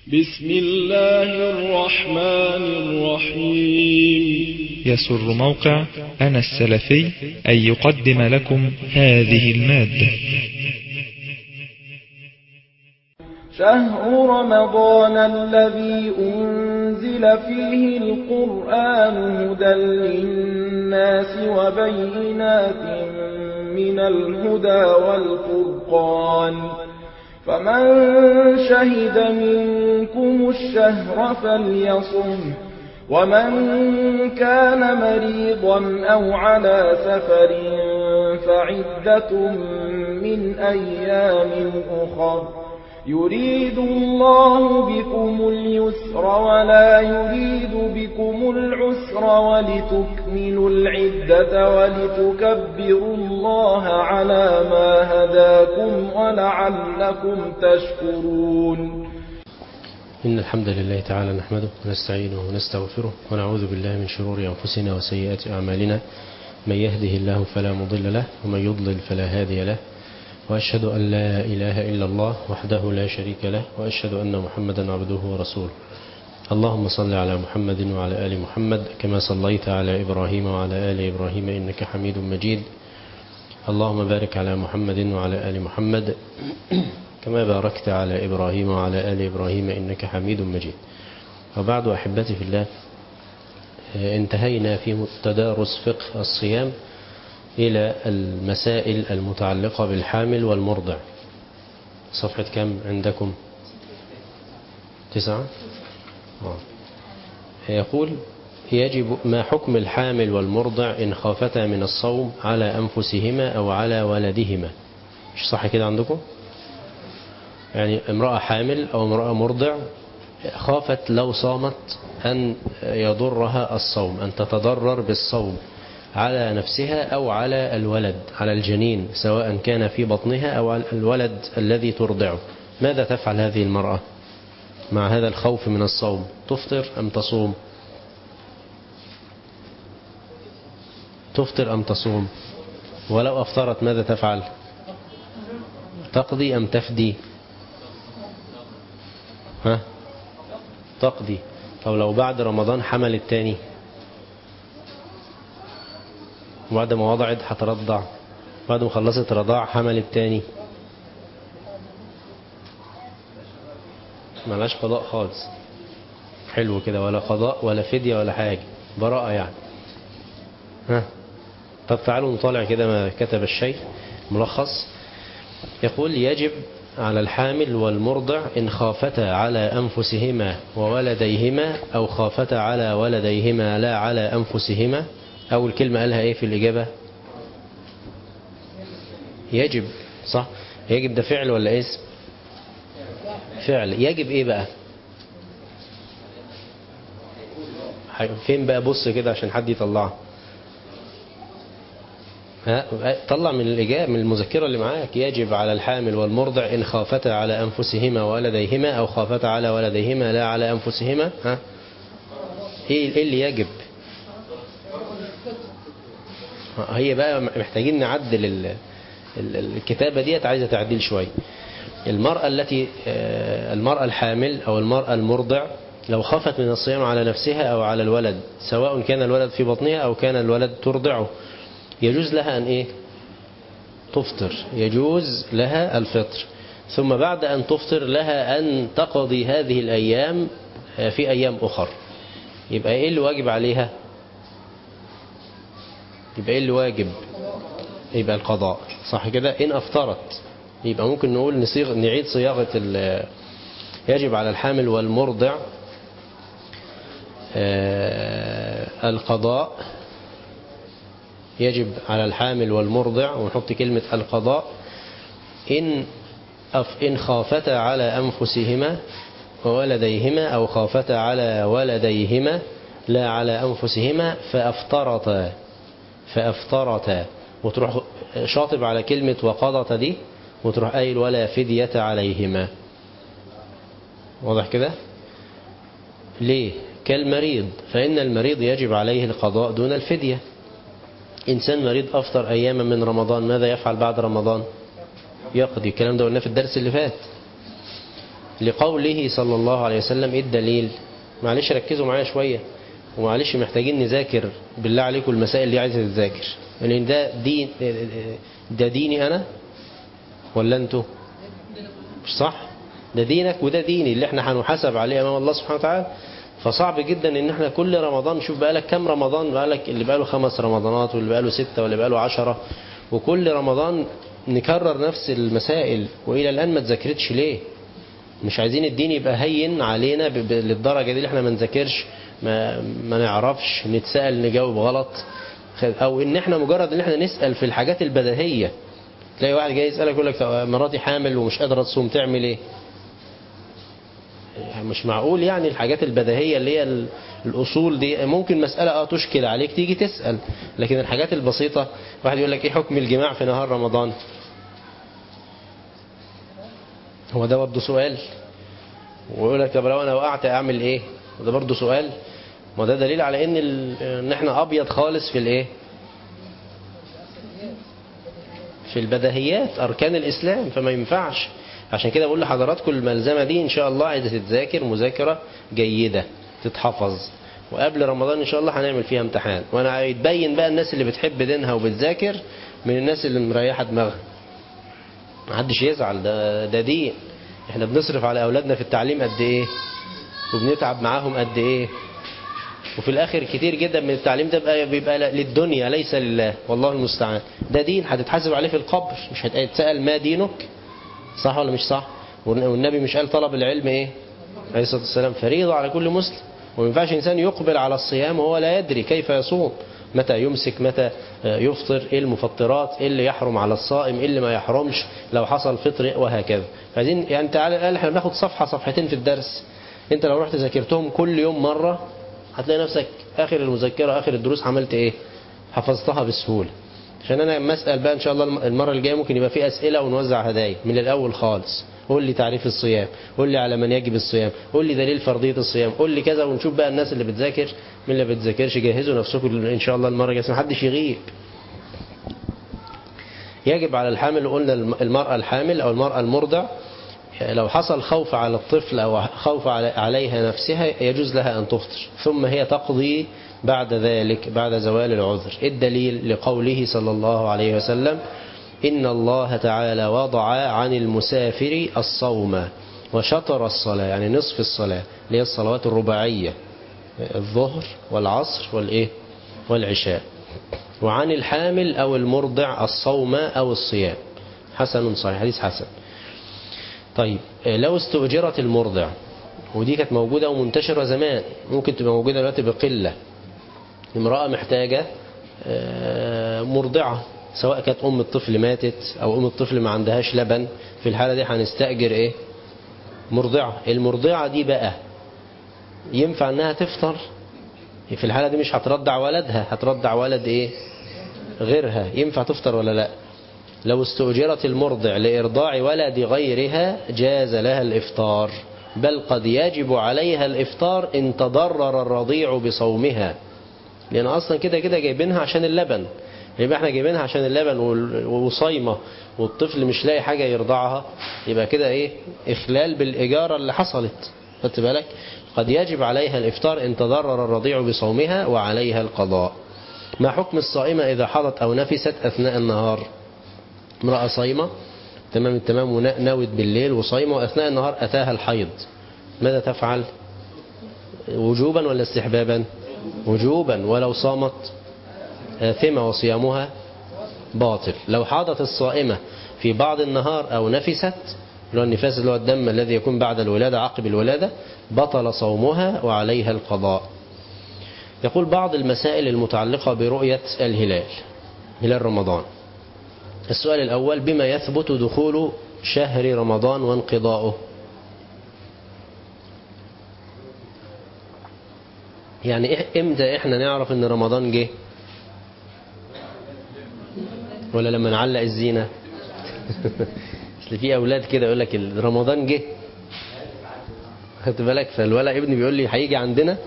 بسم الله الرحمن الرحيم يسر موقع أنا السلفي أن يقدم لكم هذه المادة شهر رمضان الذي أنزل فيه القرآن هدى للناس وبينات من الهدى والفرقان فمن شهد منكم الشهر فليصم ومن كان مريضا أو على سفر فعدة من أيام أخر يريد الله بكم اليسر ولا يريد بكم العسر ولتكملوا العدة ولتكبروا الله على ما هداكم ولعلكم تشكرون إن الحمد لله تعالى نحمده ونستعينه ونستغفره ونعوذ بالله من شرور أنفسنا وسيئات أعمالنا من يهده الله فلا مضل له ومن يضلل فلا هادي له وأشهد أن لا إله إلا الله وحده لا شريك له وأشهد أن محمدا عبده ورسوله اللهم صل على محمد وعلى آل محمد كما صليت على إبراهيم وعلى آل إبراهيم إنك حميد مجيد اللهم بارك على محمد وعلى آل محمد كما باركت على إبراهيم وعلى آل إبراهيم إنك حميد مجيد وبعد أحبتي في الله انتهينا في تدارس فقه الصيام إلى المسائل المتعلقة بالحامل والمرضع صفحة كم عندكم تسعة آه. يقول يجب ما حكم الحامل والمرضع إن خافتا من الصوم على أنفسهما أو على ولدهما مش صح كده عندكم يعني امرأة حامل أو امرأة مرضع خافت لو صامت أن يضرها الصوم أن تتضرر بالصوم على نفسها أو على الولد على الجنين سواء كان في بطنها أو على الولد الذي ترضعه ماذا تفعل هذه المرأة مع هذا الخوف من الصوم تفطر أم تصوم تفطر أم تصوم ولو أفطرت ماذا تفعل تقضي أم تفدي ها تقضي طب لو بعد رمضان حمل التاني وبعد ما وضعت هترضع بعد ما خلصت رضاع حمل التاني ملاش قضاء خالص حلو كده ولا قضاء ولا فدية ولا حاجة براءة يعني ها طب تعالوا نطالع كده ما كتب الشيخ ملخص يقول يجب على الحامل والمرضع إن خافتا على أنفسهما وولديهما أو خافتا على ولديهما لا على أنفسهما أول كلمة قالها إيه في الإجابة يجب صح يجب ده فعل ولا اسم فعل يجب إيه بقى فين بقى بص كده عشان حد يطلعها ها طلع من الإجابة من المذكرة اللي معاك يجب على الحامل والمرضع إن خافتا على أنفسهما وولديهما أو خافتا على ولديهما لا على أنفسهما ها إيه اللي يجب هي بقى محتاجين نعدل الكتابة ديت عايزة تعديل شوية المرأة التي المرأة الحامل أو المرأة المرضع لو خافت من الصيام على نفسها أو على الولد سواء كان الولد في بطنها أو كان الولد ترضعه يجوز لها أن إيه تفطر يجوز لها الفطر ثم بعد أن تفطر لها أن تقضي هذه الأيام في أيام أخر يبقى إيه اللي واجب عليها يبقى إيه اللي واجب يبقى القضاء صح كده إن أفطرت يبقى ممكن نقول نصيغ نعيد صياغة يجب على الحامل والمرضع القضاء يجب على الحامل والمرضع ونحط كلمة القضاء إن أف إن خافتا على أنفسهما وولديهما أو خافتا على ولديهما لا على أنفسهما فأفطرتا فأفطرتا وتروح شاطب على كلمة وقضت دي وتروح قايل ولا فدية عليهما واضح كده ليه كالمريض فإن المريض يجب عليه القضاء دون الفدية إنسان مريض أفطر أياما من رمضان ماذا يفعل بعد رمضان يقضي الكلام ده قلناه في الدرس اللي فات لقوله صلى الله عليه وسلم إيه الدليل معلش ركزوا معايا شوية ومعلش محتاجين نذاكر بالله عليكم المسائل اللي عايزة تذاكر لأن ده دين ده ديني أنا ولا أنتوا مش صح ده دينك وده ديني اللي احنا هنحاسب عليه أمام الله سبحانه وتعالى فصعب جدا ان احنا كل رمضان شوف بقالك كم رمضان بقالك اللي بقاله خمس رمضانات واللي بقاله ستة واللي بقاله عشرة وكل رمضان نكرر نفس المسائل وإلى الآن ما تذاكرتش ليه مش عايزين الدين يبقى هين علينا ب- ب- للدرجة دي اللي احنا ما نذاكرش ما, ما نعرفش نتسأل نجاوب غلط خ- او ان احنا مجرد ان احنا نسأل في الحاجات البديهية تلاقي واحد جاي يسألك يقول لك طب مراتي حامل ومش قادرة تصوم تعمل ايه مش معقول يعني الحاجات البديهية اللي هي ال- الأصول دي ممكن مسألة اه تشكل عليك تيجي تسأل لكن الحاجات البسيطة واحد يقول لك ايه حكم الجماع في نهار رمضان هو ده برضه سؤال ويقول لك طب لو انا وقعت اعمل ايه وده برضه سؤال ما ده دليل على ان ال... ان احنا ابيض خالص في الايه في البديهيات اركان الاسلام فما ينفعش عشان كده بقول لحضراتكم الملزمه دي ان شاء الله عايزه تتذاكر مذاكره جيده تتحفظ وقبل رمضان ان شاء الله هنعمل فيها امتحان وانا هيتبين بقى الناس اللي بتحب دينها وبتذاكر من الناس اللي مريحه دماغها محدش يزعل ده ده دين احنا بنصرف على اولادنا في التعليم قد ايه وبنتعب معاهم قد ايه وفي الاخر كتير جدا من التعليم ده بيبقى, بيبقى للدنيا ليس لله والله المستعان ده دين هتتحاسب عليه في القبر مش هتسأل ما دينك صح ولا مش صح والنبي مش قال طلب العلم ايه عليه الصلاة والسلام فريضة على كل مسلم وما ينفعش إنسان يقبل على الصيام وهو لا يدري كيف يصوم متى يمسك متى يفطر ايه المفطرات ايه اللي يحرم على الصائم ايه اللي ما يحرمش لو حصل فطر وهكذا فعايزين يعني تعالى الآن احنا بناخد صفحة صفحتين في الدرس انت لو رحت ذاكرتهم كل يوم مرة هتلاقي نفسك اخر المذكرة اخر الدروس عملت ايه حفظتها بسهولة عشان انا لما اسال بقى ان شاء الله المره الجايه ممكن يبقى في اسئله ونوزع هدايا من الاول خالص قول لي تعريف الصيام قول لي على من يجب الصيام قول لي دليل فرضيه الصيام قول لي كذا ونشوف بقى الناس اللي بتذاكر من اللي بتذاكرش جهزوا نفسكم ان شاء الله المره الجايه محدش يغيب يجب على الحامل قلنا المراه الحامل او المراه المرضع لو حصل خوف على الطفل او خوف عليها نفسها يجوز لها ان تفطر ثم هي تقضي بعد ذلك بعد زوال العذر الدليل لقوله صلى الله عليه وسلم إن الله تعالى وضع عن المسافر الصوم وشطر الصلاة يعني نصف الصلاة اللي هي الصلوات الرباعية الظهر والعصر والإيه والعشاء وعن الحامل أو المرضع الصوم أو الصيام حسن صحيح حديث حسن طيب لو استؤجرت المرضع ودي كانت موجودة ومنتشرة زمان ممكن تبقى موجودة دلوقتي بقلة امرأة محتاجة مرضعة سواء كانت أم الطفل ماتت أو أم الطفل ما عندهاش لبن في الحالة دي هنستأجر إيه مرضعة المرضعة دي بقى ينفع أنها تفطر في الحالة دي مش هترضع ولدها هترضع ولد إيه غيرها ينفع تفطر ولا لا لو استؤجرت المرضع لإرضاع ولد غيرها جاز لها الإفطار بل قد يجب عليها الإفطار إن تضرر الرضيع بصومها لأن أصلا كده كده جايبينها عشان اللبن يبقى احنا جايبينها عشان اللبن وصايمة والطفل مش لاقي حاجة يرضعها يبقى كده ايه إخلال بالإجارة اللي حصلت خدت بالك قد يجب عليها الإفطار إن تضرر الرضيع بصومها وعليها القضاء ما حكم الصائمة إذا حضت أو نفست أثناء النهار امرأة صايمة تمام التمام ونوت بالليل وصايمة وأثناء النهار أتاها الحيض ماذا تفعل وجوبا ولا استحبابا وجوبا ولو صامت آثمة وصيامها باطل لو حاضت الصائمة في بعض النهار أو نفست اللي هو النفاس اللي هو الدم الذي يكون بعد الولادة عقب الولادة بطل صومها وعليها القضاء يقول بعض المسائل المتعلقة برؤية الهلال هلال رمضان السؤال الأول بما يثبت دخول شهر رمضان وانقضاؤه يعني امتى احنا نعرف ان رمضان جه ولا لما نعلق الزينة اصل في اولاد كده يقول لك رمضان جه خدت بالك فالولد ابني بيقول لي هيجي عندنا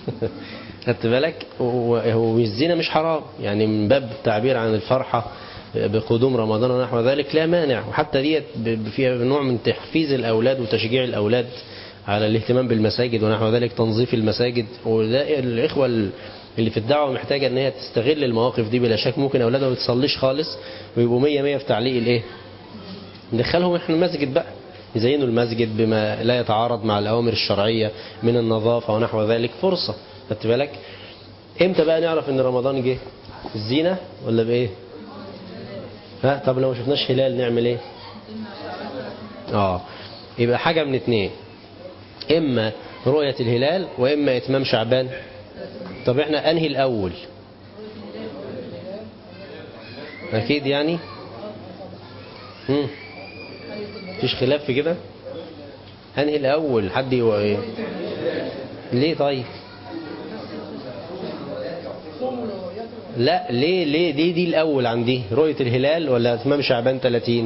خدت بالك هو الزينة مش حرام يعني من باب التعبير عن الفرحة بقدوم رمضان ونحو ذلك لا مانع وحتى ديت ب- فيها نوع من تحفيز الأولاد وتشجيع الأولاد على الاهتمام بالمساجد ونحو ذلك تنظيف المساجد وده الإخوة ال- اللي في الدعوة محتاجة ان هي تستغل المواقف دي بلا شك ممكن أولادها ما بتصليش خالص ويبقوا مية مية في تعليق الايه ندخلهم احنا المسجد بقى يزينوا المسجد بما لا يتعارض مع الأوامر الشرعية من النظافة ونحو ذلك فرصة خدت بالك امتى بقى نعرف ان رمضان جه الزينة ولا بايه ها طب لو ما شفناش هلال نعمل ايه اه يبقى حاجة من اتنين اما رؤية الهلال واما اتمام شعبان طب احنا انهي الاول اكيد يعني مم. مفيش خلاف في كده انهي الاول حد يو... إيه؟ ليه طيب لا ليه ليه دي دي الاول عندي رؤية الهلال ولا اتمام شعبان 30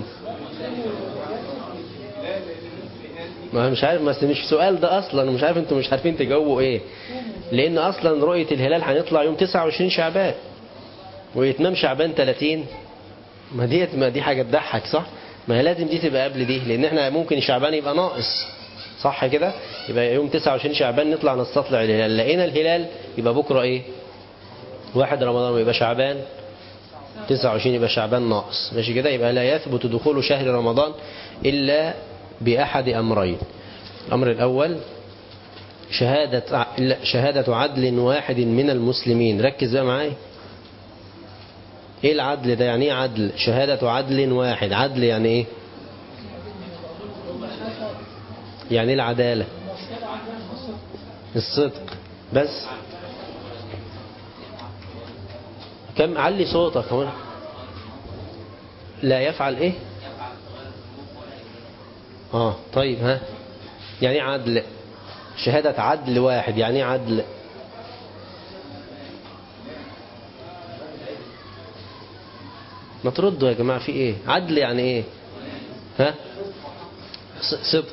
ما مش عارف بس مش سؤال ده اصلا مش عارف انتوا مش عارفين تجاوبوا ايه لان اصلا رؤية الهلال هنطلع يوم 29 شعبان ويتمام شعبان 30 ما ديت ما دي حاجة تضحك صح ما هي لازم دي تبقى قبل دي لان احنا ممكن شعبان يبقى ناقص صح كده يبقى يوم 29 شعبان نطلع نستطلع الهلال لقينا الهلال يبقى بكرة ايه واحد رمضان يبقى شعبان 29 يبقى شعبان ناقص ماشي كده يبقى لا يثبت دخول شهر رمضان إلا بأحد أمرين الأمر الأول شهادة ع- لا، شهادة عدل واحد من المسلمين ركز بقى معايا ايه العدل ده يعني ايه عدل شهادة عدل واحد عدل يعني ايه يعني ايه العدالة الصدق بس كم علي صوتك هون لا يفعل ايه اه طيب ها يعني ايه عدل شهادة عدل واحد يعني ايه عدل ما تردوا يا جماعة في ايه عدل يعني ايه ها ص- صدق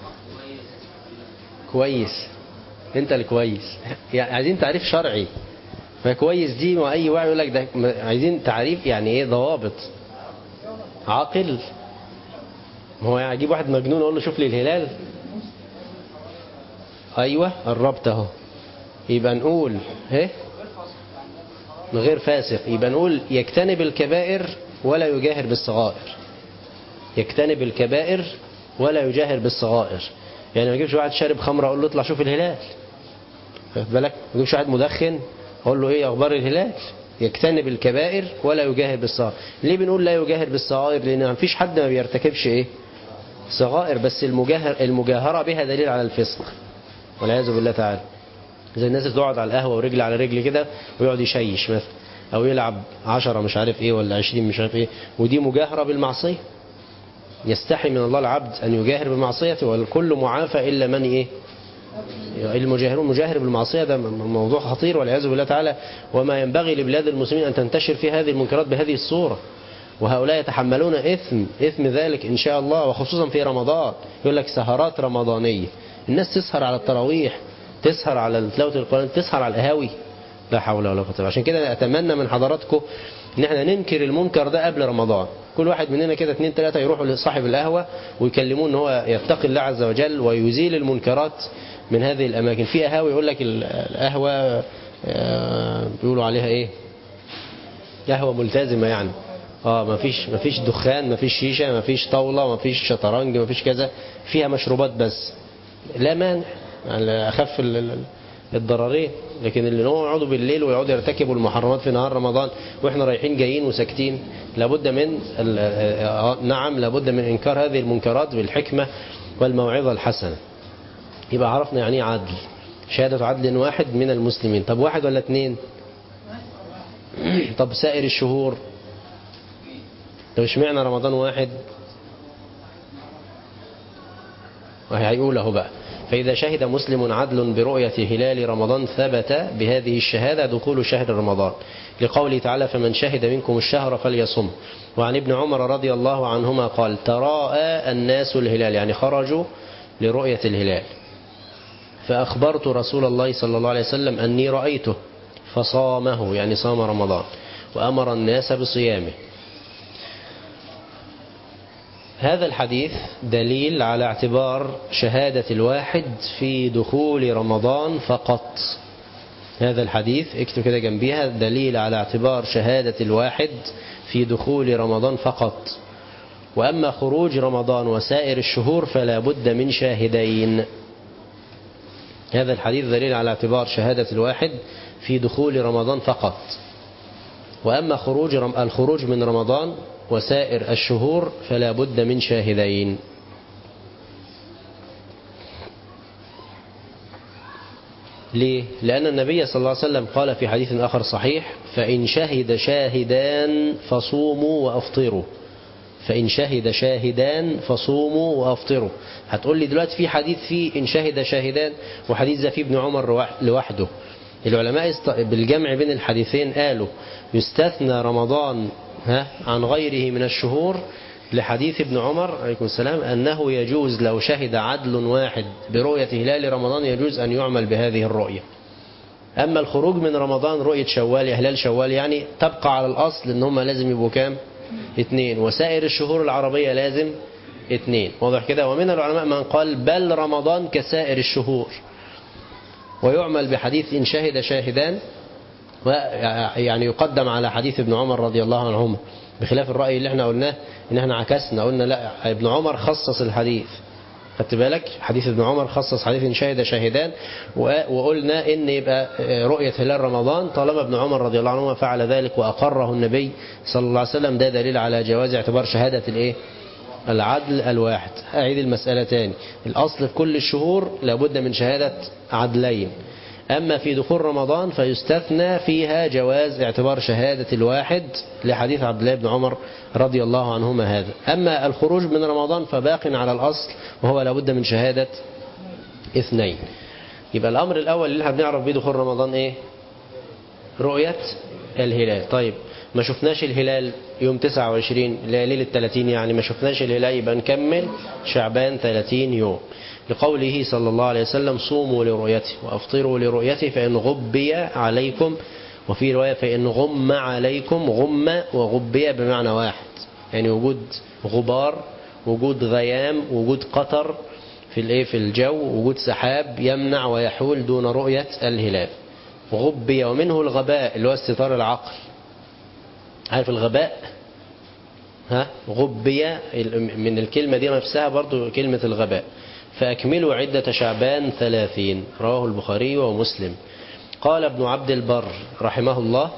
كويس انت الكويس يعني عايزين تعريف شرعي فكويس دي واي واحد يقول لك ده م- عايزين تعريف يعني ايه ضوابط عاقل ما هو اجيب واحد مجنون اقول له شوف لي الهلال ايوه قربت اهو يبقى نقول ايه غير فاسق يبقى نقول يجتنب الكبائر ولا يجاهر بالصغائر يجتنب الكبائر ولا يجاهر بالصغائر يعني ما اجيبش واحد شارب خمره اقول له اطلع شوف الهلال خد بالك ما اجيبش واحد مدخن اقول له ايه اخبار الهلال يجتنب الكبائر ولا يجاهر بالصغائر ليه بنقول لا يجاهر بالصغائر لان ما فيش حد ما بيرتكبش ايه صغائر بس المجاهر المجاهره بها دليل على الفسق والعياذ بالله تعالى زي الناس اللي تقعد على القهوه ورجل على رجل كده ويقعد يشيش مثلا او يلعب عشرة مش عارف ايه ولا عشرين مش عارف ايه ودي مجاهره بالمعصيه يستحي من الله العبد ان يجاهر بمعصيته والكل معافى الا من ايه المجاهرون مجاهر بالمعصية ده موضوع خطير والعياذ بالله تعالى وما ينبغي لبلاد المسلمين أن تنتشر في هذه المنكرات بهذه الصورة وهؤلاء يتحملون إثم إثم ذلك إن شاء الله وخصوصا في رمضان يقول لك سهرات رمضانية الناس تسهر على التراويح تسهر على تلاوة القرآن تسهر على القهاوي لا حول ولا قوة إلا عشان كده أتمنى من حضراتكم ان احنا ننكر المنكر ده قبل رمضان كل واحد مننا كده اتنين تلاتة يروحوا لصاحب القهوة ويكلموه ان هو يتقي الله عز وجل ويزيل المنكرات من هذه الاماكن في قهاوي يقول لك ال- القهوة آه، بيقولوا عليها ايه قهوة ملتزمة يعني اه ما فيش ما فيش دخان ما فيش شيشة ما فيش طاولة ما فيش شطرنج ما فيش كذا فيها مشروبات بس لا مانع يعني اخف ال- ال- الضررين لكن اللي هو يقعدوا بالليل ويقعدوا يرتكبوا المحرمات في نهار رمضان واحنا رايحين جايين وساكتين لابد من ال- آه، نعم لابد من انكار هذه المنكرات بالحكمة والموعظة الحسنة يبقى عرفنا يعني ايه عدل شهادة عدل واحد من المسلمين طب واحد ولا اتنين طب سائر الشهور طب اشمعنى رمضان واحد وهيقول اهو بقى فإذا شهد مسلم عدل برؤية هلال رمضان ثبت بهذه الشهادة دخول شهر رمضان لقوله تعالى فمن شهد منكم الشهر فليصم وعن ابن عمر رضي الله عنهما قال تراءى الناس الهلال يعني خرجوا لرؤية الهلال فأخبرت رسول الله صلى الله عليه وسلم أني رأيته فصامه يعني صام رمضان وأمر الناس بصيامه هذا الحديث دليل على اعتبار شهادة الواحد في دخول رمضان فقط هذا الحديث اكتب كده جنبيها دليل على اعتبار شهادة الواحد في دخول رمضان فقط وأما خروج رمضان وسائر الشهور فلا بد من شاهدين هذا الحديث دليل على اعتبار شهادة الواحد في دخول رمضان فقط وأما خروج رم الخروج من رمضان وسائر الشهور فلا بد من شاهدين ليه؟ لأن النبي صلى الله عليه وسلم قال في حديث آخر صحيح فإن شهد شاهدان فصوموا وأفطروا فإن شهد شاهدان فصوموا وأفطروا هتقول لي دلوقتي في حديث فيه إن شهد شاهدان وحديث ده فيه ابن عمر لوحده العلماء بالجمع بين الحديثين قالوا يستثنى رمضان ها عن غيره من الشهور لحديث ابن عمر عليكم السلام أنه يجوز لو شهد عدل واحد برؤية هلال رمضان يجوز أن يعمل بهذه الرؤية أما الخروج من رمضان رؤية شوال هلال شوال يعني تبقى على الأصل أن هم لازم يبقوا كام اثنين وسائر الشهور العربية لازم اثنين واضح كده ومن العلماء من قال بل رمضان كسائر الشهور ويعمل بحديث إن شهد شاهدان يعني يقدم على حديث ابن عمر رضي الله عنهما بخلاف الرأي اللي احنا قلناه ان احنا عكسنا قلنا لا ابن عمر خصص الحديث خدت بالك حديث ابن عمر خصص حديث إن شهد شاهدان وقلنا ان يبقى رؤية هلال رمضان طالما ابن عمر رضي الله عنهما فعل ذلك وأقره النبي صلى الله عليه وسلم ده دليل على جواز اعتبار شهادة الايه العدل الواحد أعيد المسألة تاني الأصل في كل الشهور لابد من شهادة عدلين أما في دخول رمضان فيستثنى فيها جواز اعتبار شهادة الواحد لحديث عبد الله بن عمر رضي الله عنهما هذا أما الخروج من رمضان فباق على الأصل وهو لابد من شهادة اثنين يبقى الأمر الأول اللي احنا بنعرف بيه دخول رمضان إيه رؤية الهلال طيب ما شفناش الهلال يوم 29 ليلة 30 يعني ما شفناش الهلال يبقى نكمل شعبان 30 يوم لقوله صلى الله عليه وسلم صوموا لرؤيته وأفطروا لرؤيته فإن غبي عليكم وفي رواية فإن غم عليكم غم وغبي بمعنى واحد يعني وجود غبار وجود غيام وجود قطر في الايه في الجو وجود سحاب يمنع ويحول دون رؤية الهلال غبي ومنه الغباء اللي هو استطار العقل عارف الغباء ها غبي من الكلمة دي نفسها برضو كلمة الغباء فأكملوا عدة شعبان ثلاثين رواه البخاري ومسلم قال ابن عبد البر رحمه الله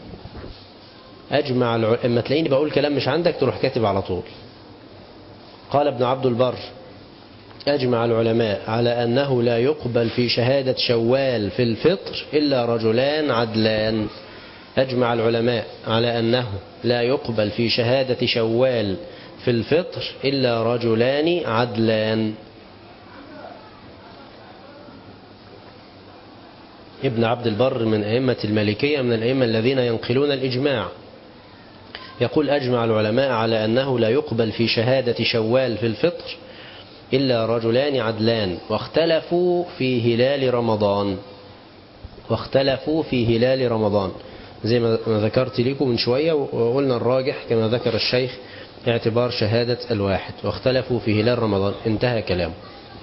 أجمع الع... اما تلاقيني بقول كلام مش عندك تروح كاتب على طول قال ابن عبد البر أجمع العلماء على أنه لا يقبل في شهادة شوال في الفطر إلا رجلان عدلان أجمع العلماء على أنه لا يقبل في شهادة شوال في الفطر إلا رجلان عدلان ابن عبد البر من أئمة المالكية من الأئمة الذين ينقلون الإجماع يقول أجمع العلماء على أنه لا يقبل في شهادة شوال في الفطر إلا رجلان عدلان واختلفوا في هلال رمضان واختلفوا في هلال رمضان زي ما ذكرت لكم من شوية وقلنا الراجح كما ذكر الشيخ اعتبار شهادة الواحد واختلفوا في هلال رمضان انتهى كلامه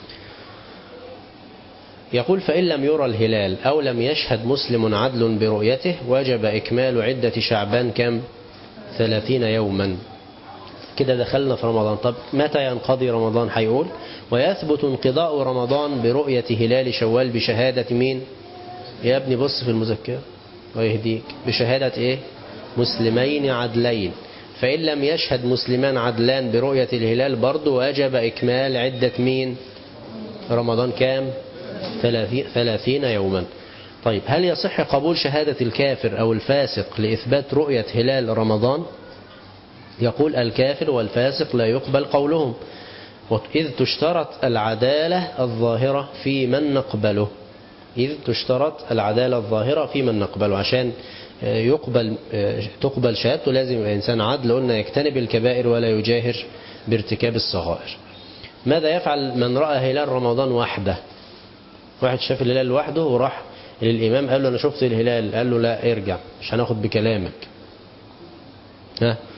يقول فإن لم يرى الهلال أو لم يشهد مسلم عدل برؤيته وجب إكمال عدة شعبان كم ثلاثين يوما كده دخلنا في رمضان طب متى ينقضي رمضان هيقول ويثبت انقضاء رمضان برؤية هلال شوال بشهادة مين يا ابني بص في المذكرة ويهديك بشهادة ايه مسلمين عدلين فإن لم يشهد مسلمان عدلان برؤية الهلال برضه وجب إكمال عدة مين رمضان كام ثلاثين يوما طيب هل يصح قبول شهادة الكافر أو الفاسق لإثبات رؤية هلال رمضان يقول الكافر والفاسق لا يقبل قولهم إذ تشترط العدالة الظاهرة في من نقبله إذ تشترط العدالة الظاهرة في من نقبله عشان يقبل تقبل شهادته لازم يبقى إنسان عدل قلنا يجتنب الكبائر ولا يجاهر بارتكاب الصغائر ماذا يفعل من رأى هلال رمضان وحده واحد شاف الهلال لوحده وراح للإمام قال له أنا شفت الهلال قال له لا ارجع مش هناخد بكلامك ها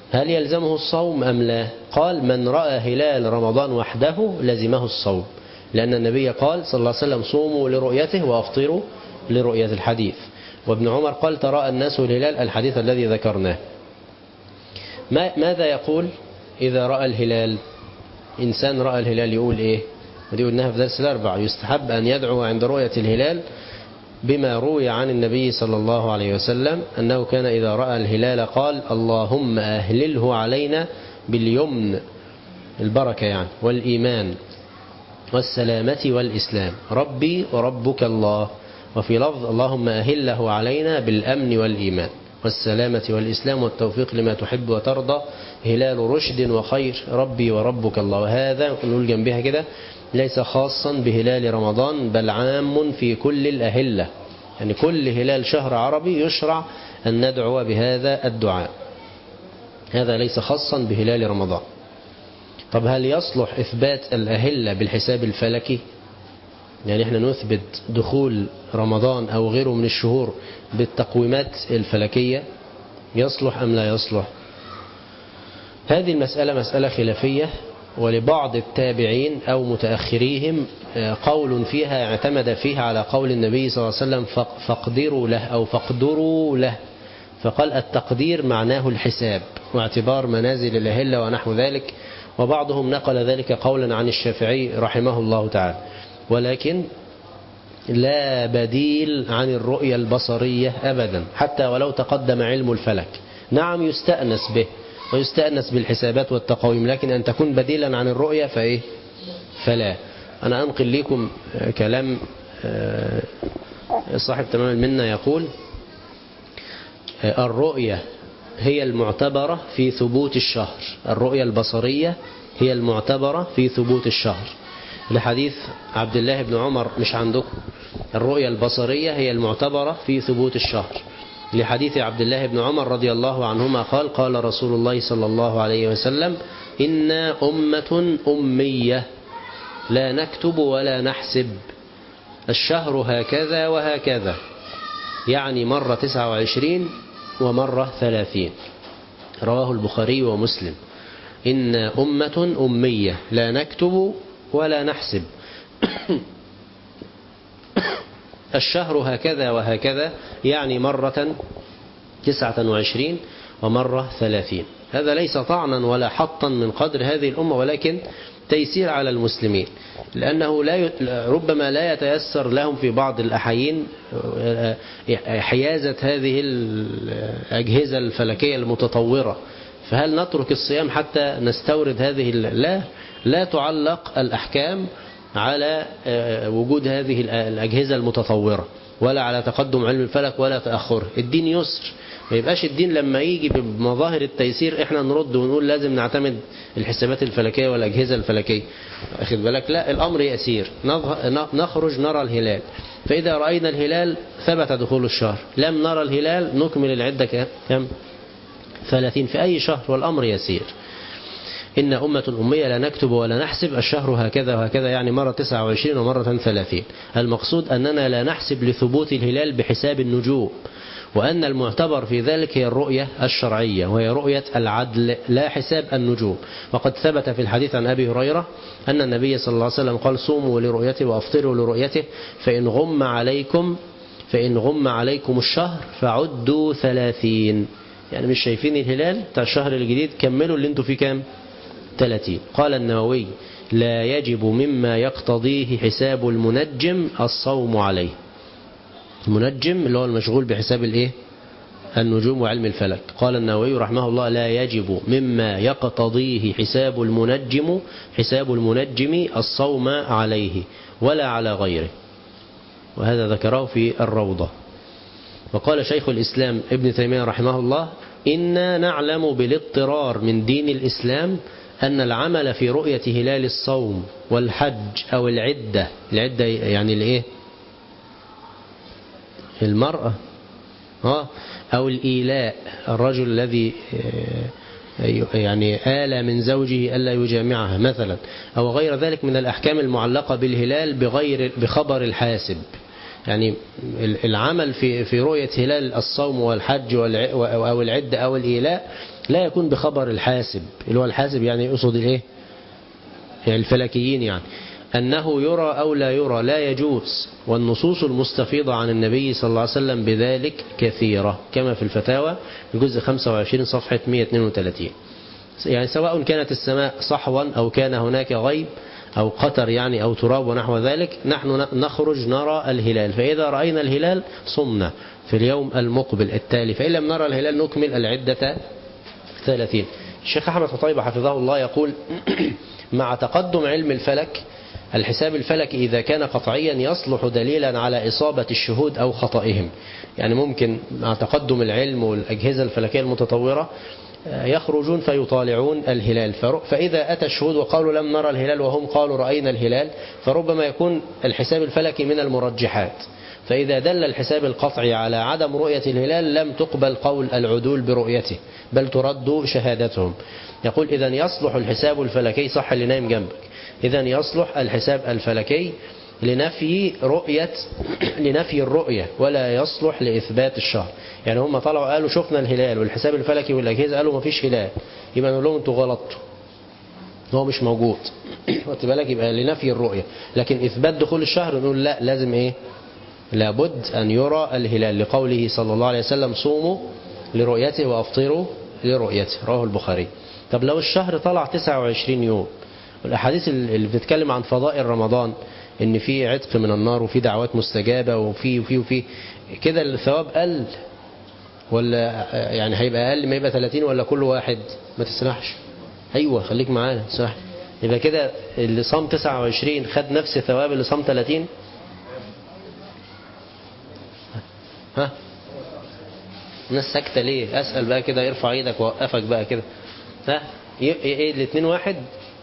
هل يلزمه الصوم أم لا قال من رأى هلال رمضان وحده لزمه الصوم لأن النبي قال صلى الله عليه وسلم صوموا لرؤيته وأفطروا لرؤية الحديث وابن عمر قال تراءى الناس الهلال الحديث الذي ذكرناه ما ماذا يقول إذا رأى الهلال إنسان رأى الهلال يقول إيه ودي قلناها في درس الأربع يستحب أن يدعو عند رؤية الهلال بما روي عن النبي صلى الله عليه وسلم أنه كان إذا رأى الهلال قال اللهم أهلله علينا باليمن البركة يعني والإيمان والسلامة والإسلام ربي وربك الله وفي لفظ اللهم أهله علينا بالأمن والإيمان والسلامة والإسلام والتوفيق لما تحب وترضى هلال رشد وخير ربي وربك الله وهذا نقول جنبها كده ليس خاصا بهلال رمضان بل عام في كل الأهلة يعني كل هلال شهر عربي يشرع أن ندعو بهذا الدعاء هذا ليس خاصا بهلال رمضان طب هل يصلح إثبات الأهلة بالحساب الفلكي يعني احنا نثبت دخول رمضان أو غيره من الشهور بالتقويمات الفلكية يصلح أم لا يصلح هذه المسألة مسألة خلافية ولبعض التابعين أو متأخريهم قول فيها اعتمد فيها على قول النبي صلى الله عليه وسلم فاقدروا له أو فاقدروا له فقال التقدير معناه الحساب واعتبار منازل الأهلة ونحو ذلك وبعضهم نقل ذلك قولا عن الشافعي رحمه الله تعالى ولكن لا بديل عن الرؤية البصرية أبدا حتى ولو تقدم علم الفلك نعم يستأنس به ويستأنس بالحسابات والتقويم لكن أن تكون بديلا عن الرؤية فإيه فلا أنا أنقل لكم كلام صاحب تمام المنة يقول الرؤية هي المعتبرة في ثبوت الشهر الرؤية البصرية هي المعتبرة في ثبوت الشهر لحديث عبد الله بن عمر مش عندكم الرؤية البصرية هي المعتبرة في ثبوت الشهر لحديث عبد الله بن عمر رضي الله عنهما قال قال رسول الله صلى الله عليه وسلم إنا أمة أمية لا نكتب ولا نحسب الشهر هكذا وهكذا يعني مرة 29 ومرة 30 رواه البخاري ومسلم إن أمة أمية لا نكتب ولا نحسب الشهر هكذا وهكذا يعني مرة تسعة وعشرين ومرة ثلاثين هذا ليس طعنا ولا حطا من قدر هذه الأمة ولكن تيسير على المسلمين لأنه لا ي... ربما لا يتيسر لهم في بعض الأحايين حيازة هذه الأجهزة الفلكية المتطورة فهل نترك الصيام حتى نستورد هذه لا لا تعلق الأحكام على وجود هذه الأجهزة المتطورة ولا على تقدم علم الفلك ولا تأخره الدين يسر ما يبقاش الدين لما يجي بمظاهر التيسير احنا نرد ونقول لازم نعتمد الحسابات الفلكية والأجهزة الفلكية أخذ بالك لا الأمر يسير نخرج نرى الهلال فإذا رأينا الهلال ثبت دخول الشهر لم نرى الهلال نكمل العدة كم 30 في أي شهر والأمر يسير إن أمة أمية لا نكتب ولا نحسب الشهر هكذا وهكذا يعني مرة 29 ومرة 30 المقصود أننا لا نحسب لثبوت الهلال بحساب النجوم وأن المعتبر في ذلك هي الرؤية الشرعية وهي رؤية العدل لا حساب النجوم وقد ثبت في الحديث عن أبي هريرة أن النبي صلى الله عليه وسلم قال صوموا لرؤيته وأفطروا لرؤيته فإن غم عليكم فإن غم عليكم الشهر فعدوا ثلاثين يعني مش شايفين الهلال بتاع الشهر الجديد كملوا اللي انتوا فيه كام 30 قال النووي لا يجب مما يقتضيه حساب المنجم الصوم عليه المنجم اللي هو المشغول بحساب الايه النجوم وعلم الفلك قال النووي رحمه الله لا يجب مما يقتضيه حساب المنجم حساب المنجم الصوم عليه ولا على غيره وهذا ذكره في الروضة وقال شيخ الإسلام ابن تيمية رحمه الله إنا نعلم بالاضطرار من دين الإسلام أن العمل في رؤية هلال الصوم والحج أو العدة العدة يعني الإيه المرأة أو الإيلاء الرجل الذي يعني آل من زوجه ألا يجامعها مثلا أو غير ذلك من الأحكام المعلقة بالهلال بغير بخبر الحاسب يعني العمل في في رؤية هلال الصوم والحج أو العدة أو الإيلاء لا يكون بخبر الحاسب اللي هو الحاسب يعني يقصد الايه يعني الفلكيين يعني أنه يرى أو لا يرى لا يجوز والنصوص المستفيضة عن النبي صلى الله عليه وسلم بذلك كثيرة كما في الفتاوى الجزء 25 صفحة 132 يعني سواء كانت السماء صحوا أو كان هناك غيب أو قطر يعني أو تراب ونحو ذلك نحن نخرج نرى الهلال فإذا رأينا الهلال صمنا في اليوم المقبل التالي فإن لم نرى الهلال نكمل العدة 30 الشيخ أحمد خطيبة حفظه الله يقول مع تقدم علم الفلك الحساب الفلكي إذا كان قطعيا يصلح دليلا على إصابة الشهود أو خطئهم يعني ممكن مع تقدم العلم والأجهزة الفلكية المتطورة يخرجون فيطالعون الهلال فإذا أتى الشهود وقالوا لم نرى الهلال وهم قالوا رأينا الهلال فربما يكون الحساب الفلكي من المرجحات فإذا دل الحساب القطعي على عدم رؤية الهلال لم تقبل قول العدول برؤيته بل ترد شهادتهم يقول إذا يصلح الحساب الفلكي صح اللي نايم جنبك إذا يصلح الحساب الفلكي لنفي رؤية لنفي الرؤية ولا يصلح لإثبات الشهر يعني هم طلعوا قالوا شفنا الهلال والحساب الفلكي والأجهزة قالوا ما فيش هلال يبقى نقول لهم انتوا غلطتوا هو مش موجود خدت بالك يبقى لنفي الرؤية لكن إثبات دخول الشهر نقول لا لازم إيه لابد أن يرى الهلال لقوله صلى الله عليه وسلم صوموا لرؤيته وأفطروا لرؤيته رواه البخاري طب لو الشهر طلع 29 يوم والأحاديث اللي بتتكلم عن فضائل رمضان ان في عتق من النار وفي دعوات مستجابة وفي وفي وفي كده الثواب قل ولا يعني هيبقى اقل ما يبقى 30 ولا كل واحد ما تسرحش ايوه خليك معانا صح يبقى كده اللي صام 29 خد نفس ثواب اللي صام 30 ها الناس ساكته ليه اسال بقى كده ارفع ايدك ووقفك بقى كده ها ايه الاثنين واحد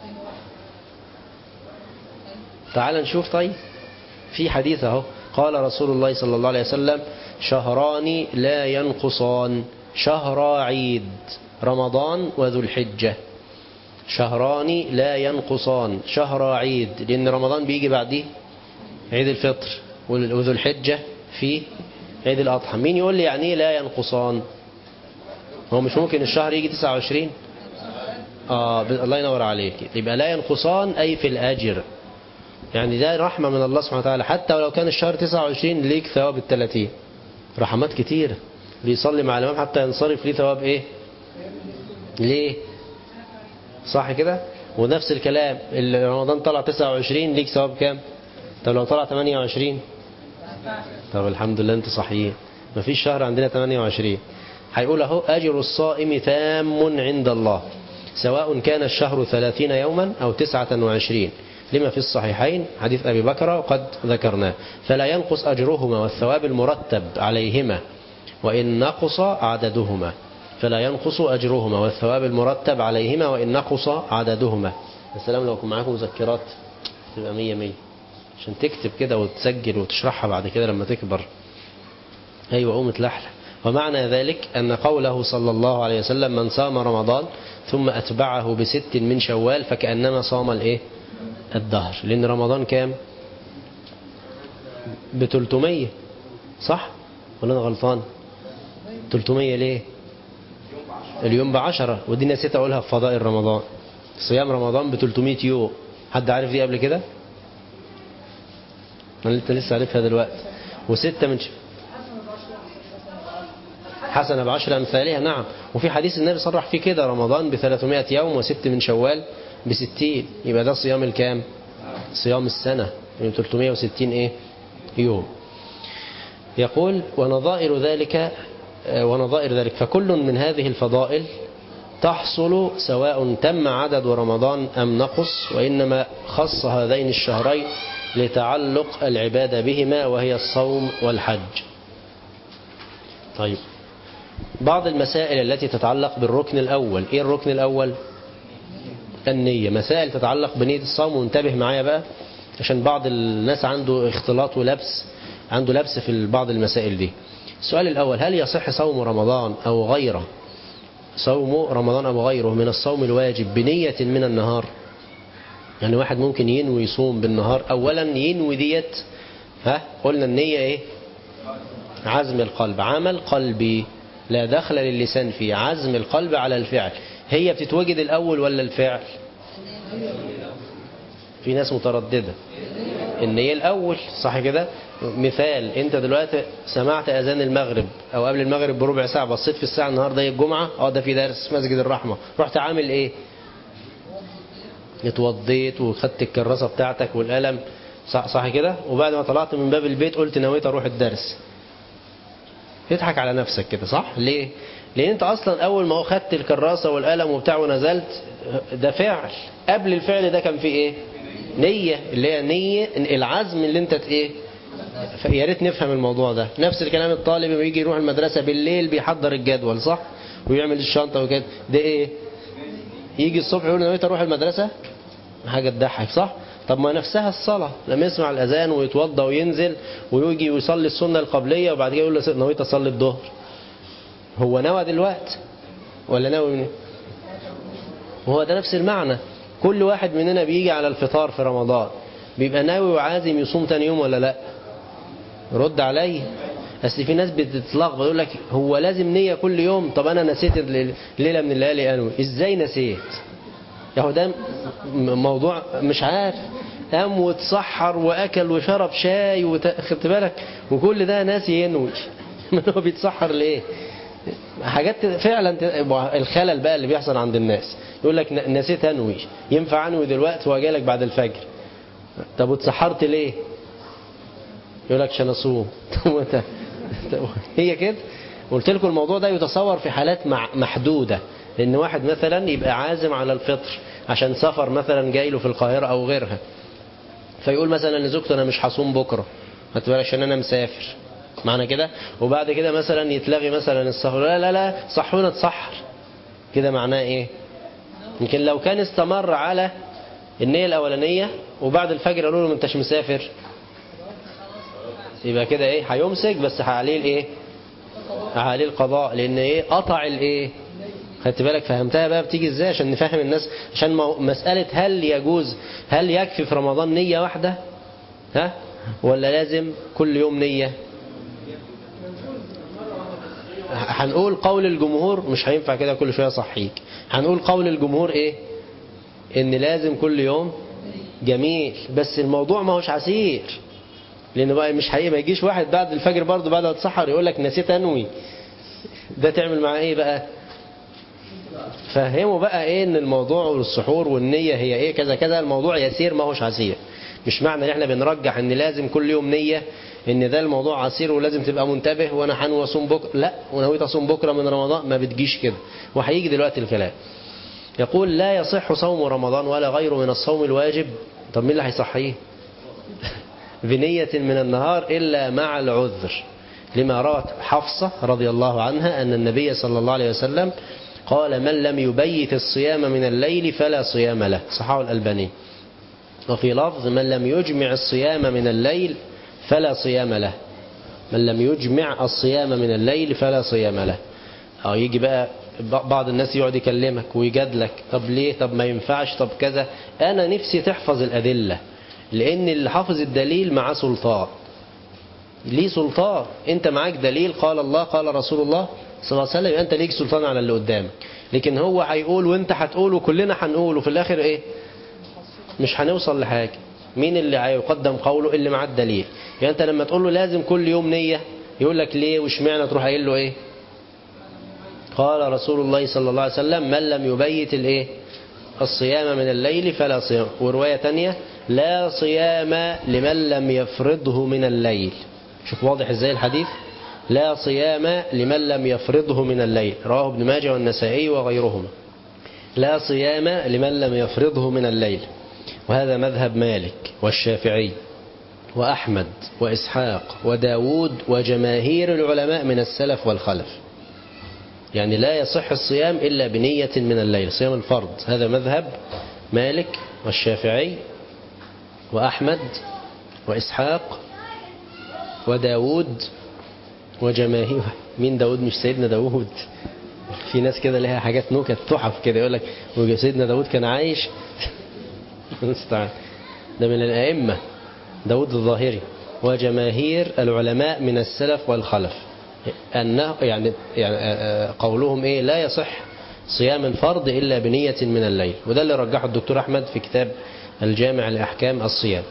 تعال نشوف طيب في حديث اهو قال رسول الله صلى الله عليه وسلم شهران لا ينقصان شهر عيد رمضان وذو الحجة شهران لا ينقصان شهر عيد لأن رمضان بيجي بعديه عيد الفطر وذو الحجة في عيد الأضحى مين يقول لي يعني لا ينقصان هو مش ممكن الشهر يجي 29 آه الله ينور عليك يبقى لا ينقصان أي في الأجر يعني ده رحمة من الله سبحانه وتعالى حتى ولو كان الشهر 29 ليك ثواب ال 30 رحمات كتيرة بيصلي مع الإمام حتى ينصرف ليه ثواب إيه ليه صح كده ونفس الكلام اللي رمضان طلع 29 ليك ثواب كام طب لو طلع 28 طب الحمد لله انت صحيح مفيش شهر عندنا 28 هيقول اهو أجر الصائم تام عند الله سواء كان الشهر 30 يوما أو 29 لما في الصحيحين حديث أبي بكر وقد ذكرناه فلا ينقص أجرهما والثواب المرتب عليهما وإن نقص عددهما فلا ينقص أجرهما والثواب المرتب عليهما وإن نقص عددهما السلام لو معاكم مذكرات تبقى مية مية عشان تكتب كده وتسجل وتشرحها بعد كده لما تكبر أيوة قوم تلحلح ومعنى ذلك أن قوله صلى الله عليه وسلم من صام رمضان ثم أتبعه بست من شوال فكأنما صام الإيه الدهر لأن رمضان كام ب 300 صح ولا أنا غلطان 300 ليه اليوم بعشرة ودي نسيت أقولها في فضائل رمضان صيام رمضان ب 300 يوم حد عارف دي قبل كده أنا أنت لسه عارفها دلوقتي وستة من ش... حسنة بعشر أمثالها نعم وفي حديث النبي صرح فيه كده رمضان ب 300 يوم وست من شوال بستين يبقى ده صيام الكام صيام السنة يعني 360 ايه يوم يقول ونظائر ذلك ونظائر ذلك فكل من هذه الفضائل تحصل سواء تم عدد رمضان أم نقص وإنما خص هذين الشهرين لتعلق العبادة بهما وهي الصوم والحج طيب بعض المسائل التي تتعلق بالركن الأول إيه الركن الأول النية مسائل تتعلق بنية الصوم وانتبه معايا بقى عشان بعض الناس عنده اختلاط ولبس عنده لبس في بعض المسائل دي السؤال الأول هل يصح صوم رمضان أو غيره صوم رمضان أو غيره من الصوم الواجب بنية من النهار يعني واحد ممكن ينوي يصوم بالنهار أولا ينوي ديت ها قلنا النية ايه عزم القلب عمل قلبي لا دخل للسان فيه عزم القلب على الفعل هي بتتوجد الأول ولا الفعل في ناس مترددة النية الأول صح كده مثال انت دلوقتي سمعت اذان المغرب او قبل المغرب بربع ساعة بصيت في الساعة النهاردة هي الجمعة اه ده في درس مسجد الرحمة رحت عامل ايه اتوضيت وخدت الكراسة بتاعتك والقلم صح, صح كده وبعد ما طلعت من باب البيت قلت نويت اروح الدرس تضحك على نفسك كده صح ليه لان انت اصلا اول ما خدت الكراسة والقلم وبتاع ونزلت ده فعل قبل الفعل ده كان في ايه نية اللي هي نية العزم اللي انت ايه يا ريت نفهم الموضوع ده نفس الكلام الطالب لما يجي يروح المدرسة بالليل بيحضر الجدول صح ويعمل الشنطة وكده ده ايه يجي الصبح يقول نويت اروح المدرسة حاجة تضحك صح طب ما نفسها الصلاة لما يسمع الأذان ويتوضى وينزل ويجي ويصلي السنة القبلية وبعد كده يقول له نويت أصلي الظهر هو نوى دلوقتي ولا نوى من هو ده نفس المعنى كل واحد مننا بيجي على الفطار في رمضان بيبقى ناوي وعازم يصوم تاني يوم ولا لا رد علي اصل في ناس بتتلخبط يقول لك هو لازم نية كل يوم طب انا نسيت ليلة من الليالي انوي ازاي نسيت يا هو ده موضوع مش عارف قام واتسحر واكل وشرب شاي وت... خدت بالك وكل ده ناسي ينوي من هو بيتسحر ليه حاجات فعلا الخلل بقى اللي بيحصل عند الناس يقول لك نسيت انوي ينفع انوي دلوقتي واجي بعد الفجر طب واتسحرت ليه يقول لك عشان اصوم هي كده قلت لكم الموضوع ده يتصور في حالات محدودة ان واحد مثلا يبقى عازم على الفطر عشان سفر مثلا جاي له في القاهرة او غيرها فيقول مثلا لزوجته انا مش هصوم بكرة هتبقى عشان انا مسافر معنى كده وبعد كده مثلا يتلغي مثلا السفر لا لا لا صحونا تصحر كده معناه ايه يمكن لو كان استمر على النية الاولانية وبعد الفجر قالوا له ما انتش مسافر يبقى كده ايه هيمسك بس عليه الايه عليه القضاء لان ايه قطع الايه خدت بالك فهمتها بقى بتيجي ازاي عشان نفهم الناس عشان مسألة هل يجوز هل يكفي في رمضان نية واحدة ها ولا لازم كل يوم نية هنقول قول الجمهور مش هينفع كده كل شوية صحيك هنقول قول الجمهور ايه ان لازم كل يوم جميل بس الموضوع ما هوش عسير لان بقى مش حقيقي ما يجيش واحد بعد الفجر برضه بعد ما اتسحر يقول لك نسيت انوي ده تعمل معاه ايه بقى فهموا بقى ايه ان الموضوع والسحور والنية هي ايه كذا كذا الموضوع يسير ما هوش عسير مش معنى ان احنا بنرجح ان لازم كل يوم نية ان ده الموضوع عسير ولازم تبقى منتبه وانا هنوي اصوم بكره لا ونويت اصوم بكره من رمضان ما بتجيش كده وهيجي دلوقتي الكلام يقول لا يصح صوم رمضان ولا غيره من الصوم الواجب طب مين اللي هيصحيه بنية من النهار إلا مع العذر لما روت حفصة رضي الله عنها أن النبي صلى الله عليه وسلم قال من لم يبيت الصيام من الليل فلا صيام له صححه الألباني وفي لفظ من لم يجمع الصيام من الليل فلا صيام له من لم يجمع الصيام من الليل فلا صيام له أو يجي بقى بعض الناس يقعد يكلمك ويجادلك طب ليه طب ما ينفعش طب كذا أنا نفسي تحفظ الأدلة لأن اللي حافظ الدليل معاه سلطان ليه سلطان انت معاك دليل قال الله قال رسول الله صلى الله عليه وسلم انت ليك سلطان على اللي قدامك لكن هو هيقول وانت هتقول وكلنا هنقول وفي الاخر ايه مش هنوصل لحاجة مين اللي هيقدم قوله اللي معاه الدليل يعني انت لما تقول له لازم كل يوم نية يقول لك ليه واشمعنى تروح قايل له ايه قال رسول الله صلى الله عليه وسلم من لم يبيت الايه الصيام من الليل فلا صيام ورواية تانية لا صيام لمن لم يفرضه من الليل شوف واضح ازاي الحديث لا صيام لمن لم يفرضه من الليل رواه ابن ماجه والنسائي وغيرهما لا صيام لمن لم يفرضه من الليل وهذا مذهب مالك والشافعي وأحمد وإسحاق وداود وجماهير العلماء من السلف والخلف يعني لا يصح الصيام إلا بنية من الليل صيام الفرض هذا مذهب مالك والشافعي وأحمد وإسحاق وداود وجماهير مين داود مش سيدنا داود في ناس كده لها حاجات نكت تحف كده يقول لك سيدنا داود كان عايش المستعان ده من الأئمة داود الظاهري وجماهير العلماء من السلف والخلف أنه يعني, يعني قولهم إيه لا يصح صيام الفرض إلا بنية من الليل وده اللي رجحه الدكتور أحمد في كتاب الجامع لأحكام الصيام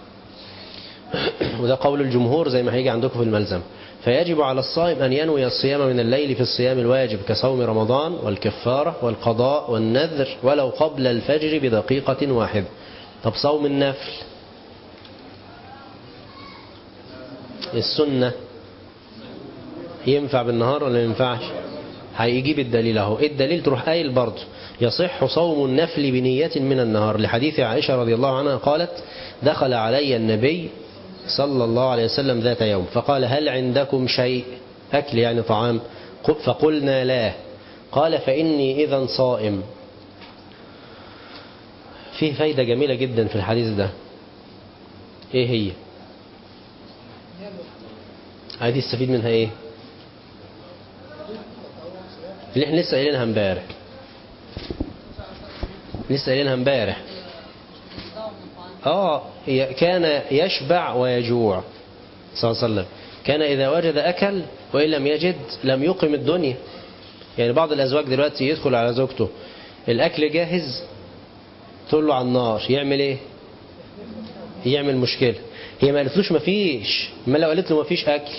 وده قول الجمهور زي ما هيجي عندكم في الملزم فيجب على الصائم أن ينوي الصيام من الليل في الصيام الواجب كصوم رمضان والكفارة والقضاء والنذر ولو قبل الفجر بدقيقة واحدة طب صوم النفل السنة ينفع بالنهار ولا ينفعش هيجيب الدليل اهو الدليل تروح قايل برضه يصح صوم النفل بنية من النهار لحديث عائشة رضي الله عنها قالت دخل علي النبي صلى الله عليه وسلم ذات يوم فقال هل عندكم شيء أكل يعني طعام فقلنا لا قال فإني إذا صائم فيه فايدة جميلة جدا في الحديث ده ايه هي عايز يستفيد منها ايه اللي احنا لسه قايلينها امبارح لسه قايلينها امبارح اه كان يشبع ويجوع صلى الله عليه وسلم كان إذا وجد أكل وإن لم يجد لم يقم الدنيا يعني بعض الأزواج دلوقتي يدخل على زوجته الأكل جاهز تقول له على النار يعمل إيه يعمل مشكلة هي ما قالتلوش ما فيش ما لو قالت له ما فيش أكل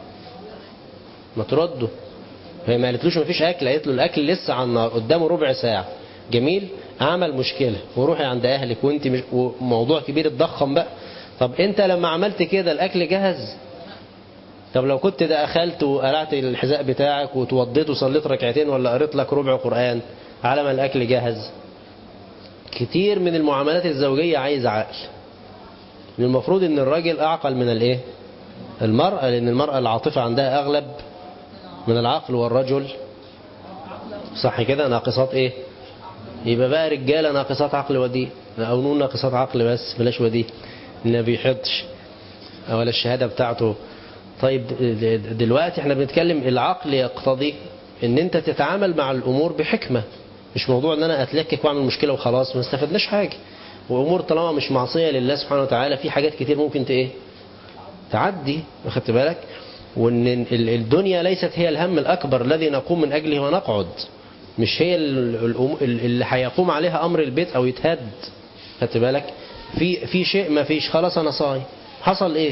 ما ترده هي ما قالتلوش ما فيش أكل قالت له الأكل لسه على النار قدامه ربع ساعة جميل عمل مشكلة وروحي عند أهلك وانت مش وموضوع كبير اتضخم بقى طب انت لما عملت كده الأكل جهز طب لو كنت ده أخلت وقلعت الحذاء بتاعك وتوضيت وصليت ركعتين ولا قريت لك ربع قرآن على ما الأكل جهز كتير من المعاملات الزوجية عايز عقل المفروض ان الراجل أعقل من الايه المرأة لأن المرأة العاطفة عندها أغلب من العقل والرجل صح كده ناقصات ايه يبقى بقى رجالة ناقصات عقل ودين أو نون ناقصات عقل بس بلاش ودين اللي ما بيحطش ولا الشهادة بتاعته طيب دلوقتي احنا بنتكلم العقل يقتضي ان انت تتعامل مع الامور بحكمة مش موضوع ان انا اتلكك واعمل مشكلة وخلاص ما استفدناش حاجة وامور طالما مش معصية لله سبحانه وتعالى في حاجات كتير ممكن ت ايه تعدي واخدت بالك وان الدنيا ليست هي الهم الاكبر الذي نقوم من اجله ونقعد مش هي اللي هيقوم عليها امر البيت او يتهد خدت بالك في في شيء ما فيش خلاص انا صايم حصل ايه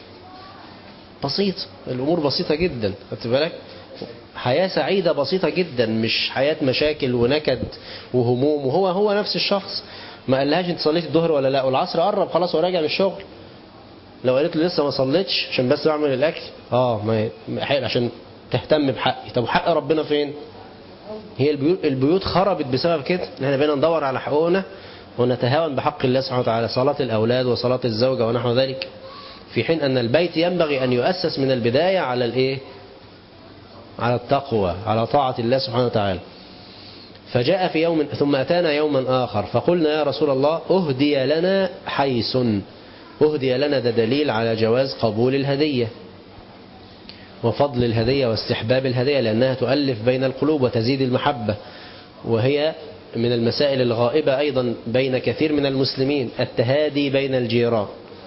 بسيط الامور بسيطه جدا خدت بالك حياه سعيده بسيطه جدا مش حياه مشاكل ونكد وهموم وهو هو نفس الشخص ما قالهاش انت صليت الظهر ولا لا والعصر قرب خلاص وراجع من الشغل لو قالت له لسه ما صليتش عشان بس بعمل الاكل اه ما عشان تهتم بحقي طب حق ربنا فين هي البيوت, البيوت خربت بسبب كده ان احنا بقينا ندور على حقوقنا ونتهاون بحق الله سبحانه وتعالى صلاة الأولاد وصلاة الزوجة ونحو ذلك في حين أن البيت ينبغي أن يؤسس من البداية على الإيه على التقوى على طاعة الله سبحانه وتعالى فجاء في يوم ثم أتانا يوما آخر فقلنا يا رسول الله أهدي لنا حيس أهدي لنا ده دليل على جواز قبول الهدية وفضل الهدية واستحباب الهدية لأنها تؤلف بين القلوب وتزيد المحبة وهي من المسائل الغائبة أيضا بين كثير من المسلمين التهادي بين الجيران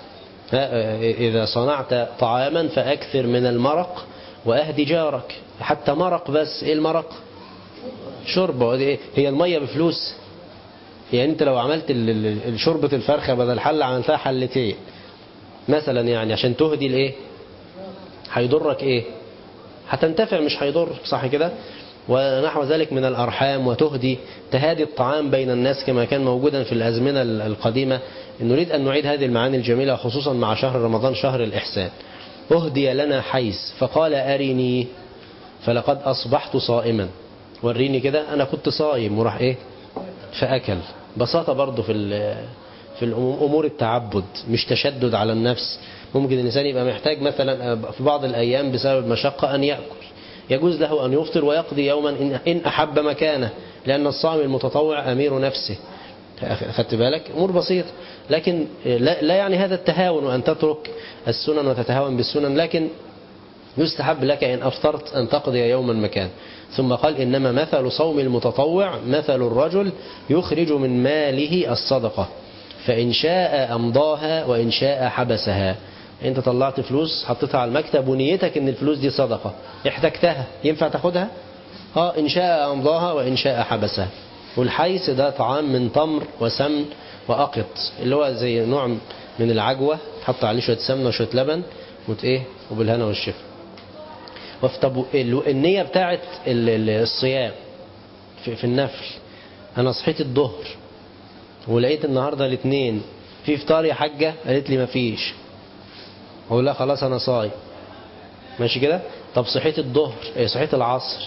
إذا صنعت طعاما فأكثر من المرق وأهدي جارك حتى مرق بس إيه المرق شربة هي المية بفلوس يعني أنت لو عملت شوربة الفرخة بدل حلة عملتها حلتين مثلا يعني عشان تهدي الإيه هيضرك إيه هتنتفع مش هيضرك صح كده ونحو ذلك من الأرحام وتهدي تهادي الطعام بين الناس كما كان موجودا في الأزمنة القديمة نريد أن نعيد هذه المعاني الجميلة خصوصا مع شهر رمضان شهر الإحسان أهدي لنا حيث فقال أرني فلقد أصبحت صائما وريني كده أنا كنت صائم وراح إيه فأكل بساطة برضه في في أمور التعبد مش تشدد على النفس ممكن الإنسان يبقى محتاج مثلا في بعض الأيام بسبب مشقة أن يأكل يجوز له أن يفطر ويقضي يوما إن أحب مكانه لأن الصائم المتطوع أمير نفسه خدت بالك أمور بسيطة لكن لا, لا يعني هذا التهاون وأن تترك السنن وتتهاون بالسنن لكن يستحب لك إن أفطرت أن تقضي يوما مكان ثم قال إنما مثل صوم المتطوع مثل الرجل يخرج من ماله الصدقة فإن شاء أمضاها وإن شاء حبسها انت طلعت فلوس حطيتها على المكتب ونيتك ان الفلوس دي صدقة احتجتها ينفع تاخدها اه ان شاء امضاها وان شاء حبسها والحيث ده طعام من تمر وسمن وأقط اللي هو زي نوع من العجوة تحط عليه شوية سمنة وشوية لبن وت ايه وبالهنا والشفا طب النية بتاعت الصيام في, في النفل انا صحيت الظهر ولقيت النهاردة الاثنين في فطار يا حاجة قالت لي مفيش اقول لها خلاص انا صايم ماشي كده طب صحيت الظهر ايه صحيت العصر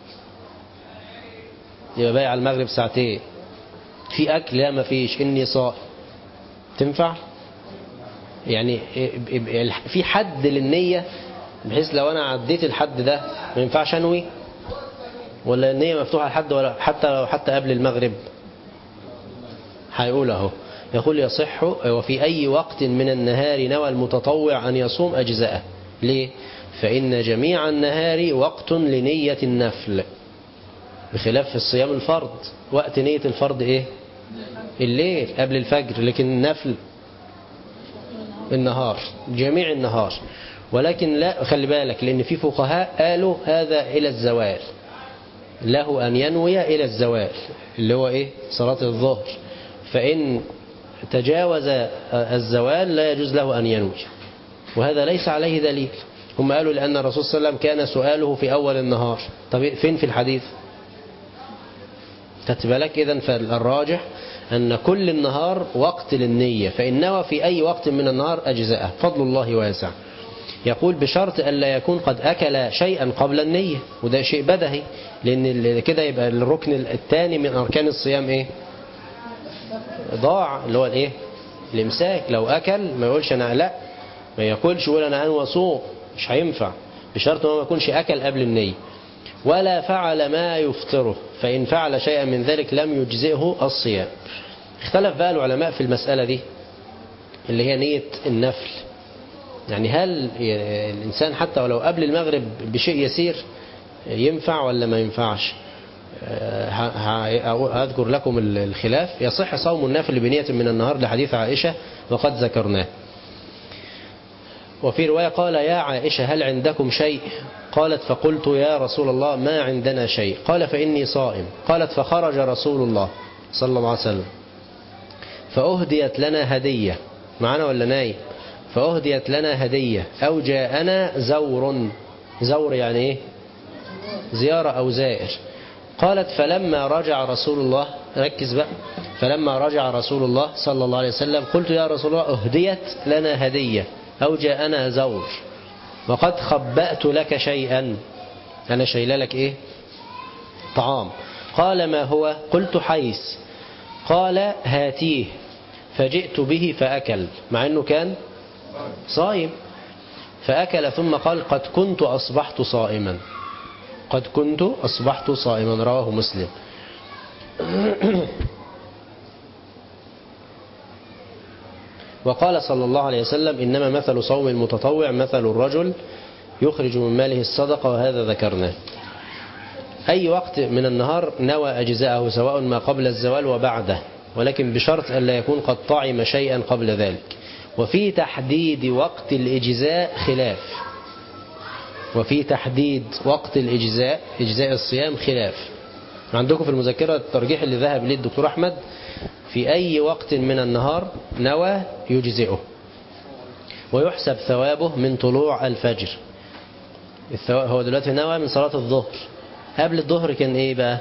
يبقى باقي على المغرب ساعتين في اكل لا مفيش اني صائم تنفع يعني في حد للنية بحيث لو انا عديت الحد ده ما ينفعش انوي ولا النية مفتوحة لحد ولا حتى لو حتى قبل المغرب هيقول اهو يقول يصح وفي أي وقت من النهار نوى المتطوع أن يصوم أجزاءه ليه؟ فإن جميع النهار وقت لنية النفل بخلاف الصيام الفرض وقت نية الفرض إيه؟ الليل قبل الفجر لكن النفل النهار جميع النهار ولكن لا خلي بالك لأن في فقهاء قالوا هذا إلى الزوال له أن ينوي إلى الزوال اللي هو إيه صلاة الظهر فإن تجاوز الزوال لا يجوز له أن ينوي وهذا ليس عليه دليل هم قالوا لأن الرسول صلى الله عليه وسلم كان سؤاله في أول النهار طب فين في الحديث خدت بالك إذن فالراجح أن كل النهار وقت للنية فإن نوى في أي وقت من النهار أجزاءه فضل الله واسع يقول بشرط ألا يكون قد أكل شيئا قبل النية وده شيء بدهي لأن كده يبقى الركن الثاني من أركان الصيام إيه ضاع اللي هو الإيه الإمساك لو أكل ما يقولش أنا لا ما يقولش يقول أنا أنوى صوم مش هينفع بشرط أنه ما يكونش أكل قبل النية ولا فعل ما يفطره فإن فعل شيئا من ذلك لم يجزئه الصيام اختلف بقى العلماء في المسألة دي اللي هي نية النفل يعني هل الإنسان حتى ولو قبل المغرب بشيء يسير ينفع ولا ما ينفعش أذكر لكم الخلاف يصح صوم النافل بنية من النهار لحديث عائشة وقد ذكرناه وفي رواية قال يا عائشة هل عندكم شيء قالت فقلت يا رسول الله ما عندنا شيء قال فإني صائم قالت فخرج رسول الله صلى الله عليه وسلم فأهديت لنا هدية معنا ولا نايم فأهديت لنا هدية أو جاءنا زور زور يعني إيه زيارة أو زائر قالت فلما رجع رسول الله ركز بقى فلما رجع رسول الله صلى الله عليه وسلم قلت يا رسول الله أهديت لنا هدية أو جاءنا زور وقد خبأت لك شيئا أنا شايل لك إيه طعام قال ما هو قلت حيث قال هاتيه فجئت به فأكل مع أنه كان صائم فأكل ثم قال قد كنت أصبحت صائما قد كنت أصبحت صائما رواه مسلم وقال صلى الله عليه وسلم إنما مثل صوم المتطوع مثل الرجل يخرج من ماله الصدقة وهذا ذكرناه أي وقت من النهار نوى أجزاءه سواء ما قبل الزوال وبعده ولكن بشرط ألا يكون قد طعم شيئا قبل ذلك وفي تحديد وقت الإجزاء خلاف وفي تحديد وقت الإجزاء إجزاء الصيام خلاف عندكم في المذكرة الترجيح اللي ذهب ليه الدكتور أحمد في أي وقت من النهار نوى يجزئه ويحسب ثوابه من طلوع الفجر هو دلوقتي نوى من صلاة الظهر قبل الظهر كان ايه بقى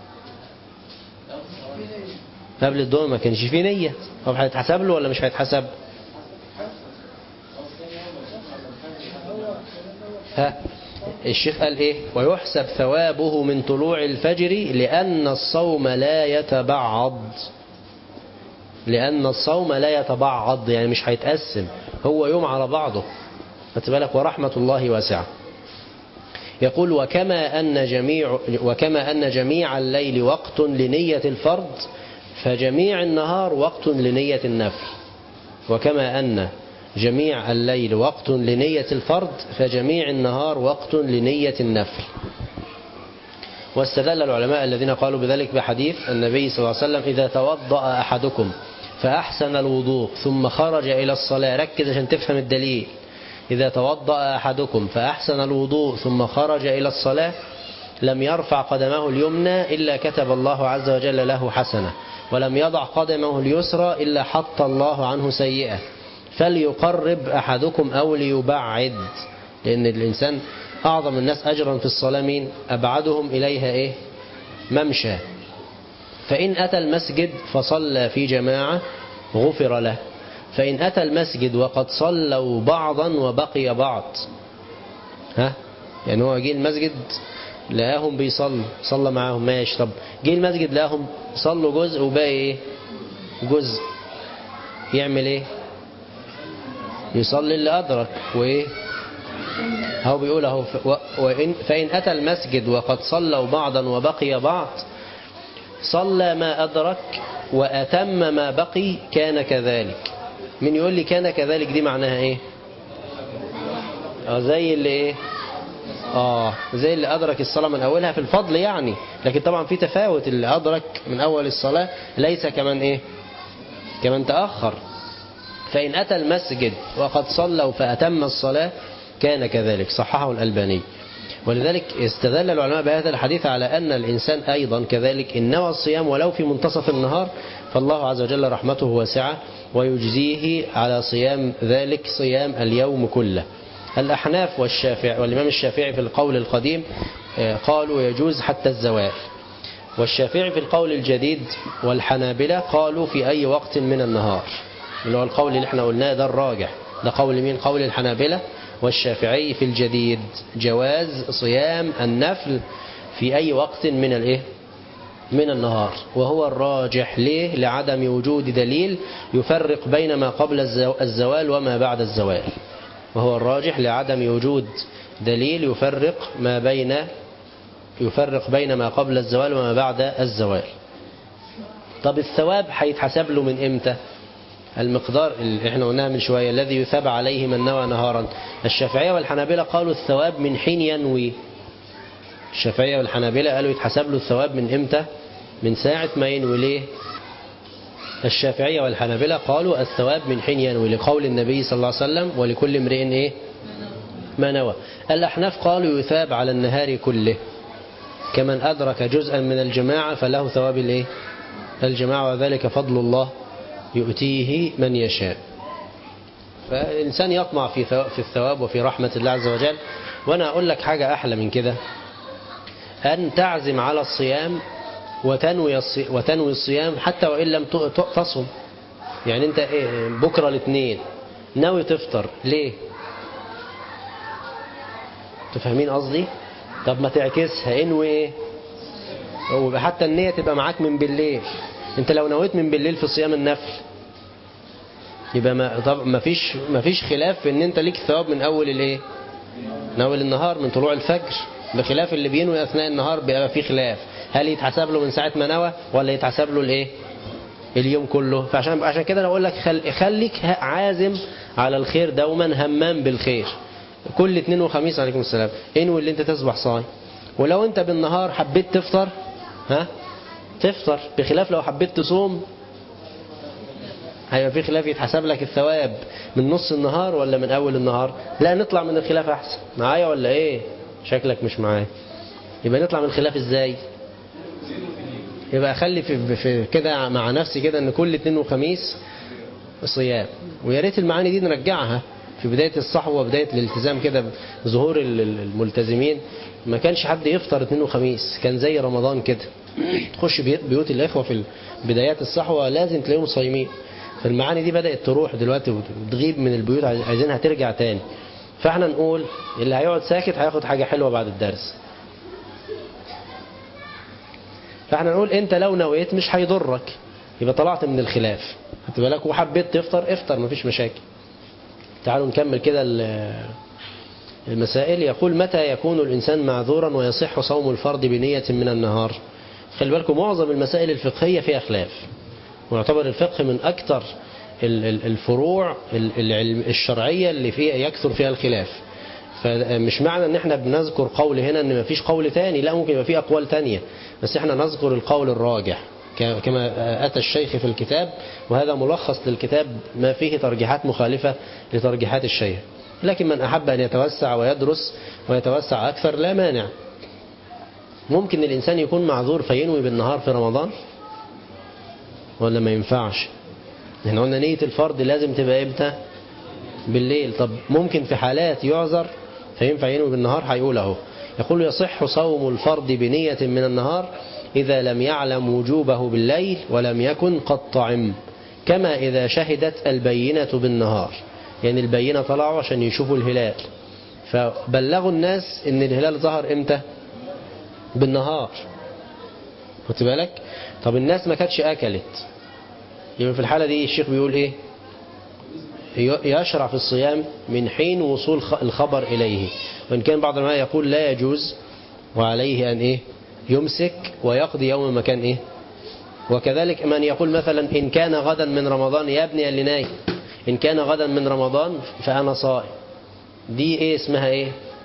قبل الظهر ما كانش فيه نية طب هيتحسب له ولا مش هيتحسب ها الشيخ قال ايه ويحسب ثوابه من طلوع الفجر لأن الصوم لا يتبعض لأن الصوم لا يتبعض يعني مش هيتقسم هو يوم على بعضه بالك ورحمة الله واسعة يقول وكما أن جميع وكما أن جميع الليل وقت لنية الفرض فجميع النهار وقت لنية النفل وكما أن جميع الليل وقت لنية الفرض فجميع النهار وقت لنية النفل واستدل العلماء الذين قالوا بذلك بحديث النبي صلى الله عليه وسلم إذا توضأ أحدكم فأحسن الوضوء ثم خرج إلى الصلاة ركز عشان تفهم الدليل إذا توضأ أحدكم فأحسن الوضوء ثم خرج إلى الصلاة لم يرفع قدمه اليمنى إلا كتب الله عز وجل له حسنة ولم يضع قدمه اليسرى إلا حط الله عنه سيئة فليقرب أحدكم أو ليبعد لأن الإنسان أعظم الناس أجرا في الصلاة مين أبعدهم إليها إيه ممشى فإن أتى المسجد فصلى في جماعة غفر له فإن أتى المسجد وقد صلوا بعضا وبقي بعض ها يعني هو جه المسجد لقاهم بيصلوا صلى معاهم ماشي طب جه المسجد لقاهم صلوا جزء وباقي ايه جزء يعمل ايه يصلي اللي أدرك وإيه هو بيقول اهو وإن فإن أتى المسجد وقد صلوا بعضا وبقي بعض صلى ما أدرك وأتم ما بقي كان كذلك من يقول لي كان كذلك دي معناها إيه اه زي اللي إيه آه زي اللي أدرك الصلاة من أولها في الفضل يعني لكن طبعا في تفاوت اللي أدرك من أول الصلاة ليس كمان إيه كمان تأخر فإن أتى المسجد وقد صلوا فأتم الصلاة كان كذلك صححه الألباني ولذلك استدل العلماء بهذا الحديث على أن الإنسان أيضا كذلك إن نوى الصيام ولو في منتصف النهار فالله عز وجل رحمته واسعة ويجزيه على صيام ذلك صيام اليوم كله الأحناف والشافعي والإمام الشافعي في القول القديم قالوا يجوز حتى الزوال والشافعي في القول الجديد والحنابلة قالوا في أي وقت من النهار اللي هو القول اللي احنا قلناه ده الراجح ده قول مين قول الحنابلة والشافعي في الجديد جواز صيام النفل في أي وقت من الايه من النهار وهو الراجح ليه لعدم وجود دليل يفرق بين ما قبل الزوال وما بعد الزوال وهو الراجح لعدم وجود دليل يفرق ما بين يفرق بين ما قبل الزوال وما بعد الزوال طب الثواب هيتحسب له من امتى المقدار اللي احنا قلناها من شوية الذي يثاب عليه من نوى نهارا الشافعية والحنابلة قالوا الثواب من حين ينوي الشافعية والحنابلة قالوا يتحسب له الثواب من امتى من ساعة ما ينوي ليه الشافعية والحنابلة قالوا الثواب من حين ينوي لقول النبي صلى الله عليه وسلم ولكل امرئ ايه ما نوى الأحناف قالوا يثاب على النهار كله كمن أدرك جزءا من الجماعة فله ثواب الايه الجماعة وذلك فضل الله يؤتيه من يشاء فالإنسان يطمع في في الثواب وفي رحمة الله عز وجل وأنا أقول لك حاجة أحلى من كده أن تعزم على الصيام وتنوي وتنوي الصيام حتى وإن لم تصم يعني أنت بكرة الاثنين ناوي تفطر ليه تفهمين قصدي طب ما تعكسها انوي ايه حتى النية تبقى معاك من بالليل انت لو نويت من بالليل في صيام النفل يبقى ما طب ما فيش ما فيش خلاف في ان انت ليك ثواب من اول الايه من اول النهار من طلوع الفجر بخلاف اللي بينوي اثناء النهار بيبقى فيه خلاف هل يتحسب له من ساعه ما نوى ولا يتحسب له الايه اليوم كله فعشان عشان كده انا اقول لك خل... خليك عازم على الخير دوما همام بالخير كل اثنين وخميس عليكم السلام انوي اللي انت تصبح صايم ولو انت بالنهار حبيت تفطر ها تفطر بخلاف لو حبيت تصوم هيبقى في خلاف يتحسب لك الثواب من نص النهار ولا من اول النهار لا نطلع من الخلاف احسن معايا ولا ايه شكلك مش معايا يبقى نطلع من الخلاف ازاي يبقى اخلي في, في كده مع نفسي كده ان كل اثنين وخميس صيام ويا ريت المعاني دي نرجعها في بداية الصحوة وبداية الالتزام كده ظهور الملتزمين ما كانش حد يفطر اثنين وخميس كان زي رمضان كده تخش بيوت الإخوة في بدايات الصحوة لازم تلاقيهم صايمين فالمعاني دي بدأت تروح دلوقتي وتغيب من البيوت عايزينها ترجع تاني فاحنا نقول اللي هيقعد ساكت هياخد حاجة حلوة بعد الدرس فاحنا نقول انت لو نويت مش هيضرك يبقى طلعت من الخلاف خدت بالك وحبيت تفطر افطر مفيش مشاكل تعالوا نكمل كده المسائل يقول متى يكون الإنسان معذورا ويصح صوم الفرض بنية من النهار خلي بالكم معظم المسائل الفقهية فيها خلاف ويعتبر الفقه من أكثر الفروع الشرعية اللي فيها يكثر فيها الخلاف فمش معنى ان احنا بنذكر قول هنا ان مفيش قول تاني لا ممكن يبقى فيه اقوال تانية بس احنا نذكر القول الراجح كما أتى الشيخ في الكتاب وهذا ملخص للكتاب ما فيه ترجيحات مخالفة لترجيحات الشيخ لكن من أحب أن يتوسع ويدرس ويتوسع أكثر لا مانع ممكن الإنسان يكون معذور فينوي بالنهار في رمضان ولا ما ينفعش احنا قلنا نية الفرض لازم تبقى امتى بالليل طب ممكن في حالات يعذر فينفع ينوي بالنهار هيقول اهو يقول يصح صوم الفرض بنية من النهار إذا لم يعلم وجوبه بالليل ولم يكن قد طعم كما إذا شهدت البينة بالنهار يعني البينة طلعوا عشان يشوفوا الهلال فبلغوا الناس ان الهلال ظهر امتى بالنهار خدت بالك طب الناس ما كانتش اكلت يبقى في الحالة دي الشيخ بيقول ايه يشرع في الصيام من حين وصول الخبر إليه وإن كان بعض العلماء يقول لا يجوز وعليه أن إيه يمسك ويقضي يوم ما كان إيه وكذلك من يقول مثلا إن كان غدا من رمضان يا ابني اللي نايم إن كان غدا من رمضان فأنا صائم دي إيه اسمها إيه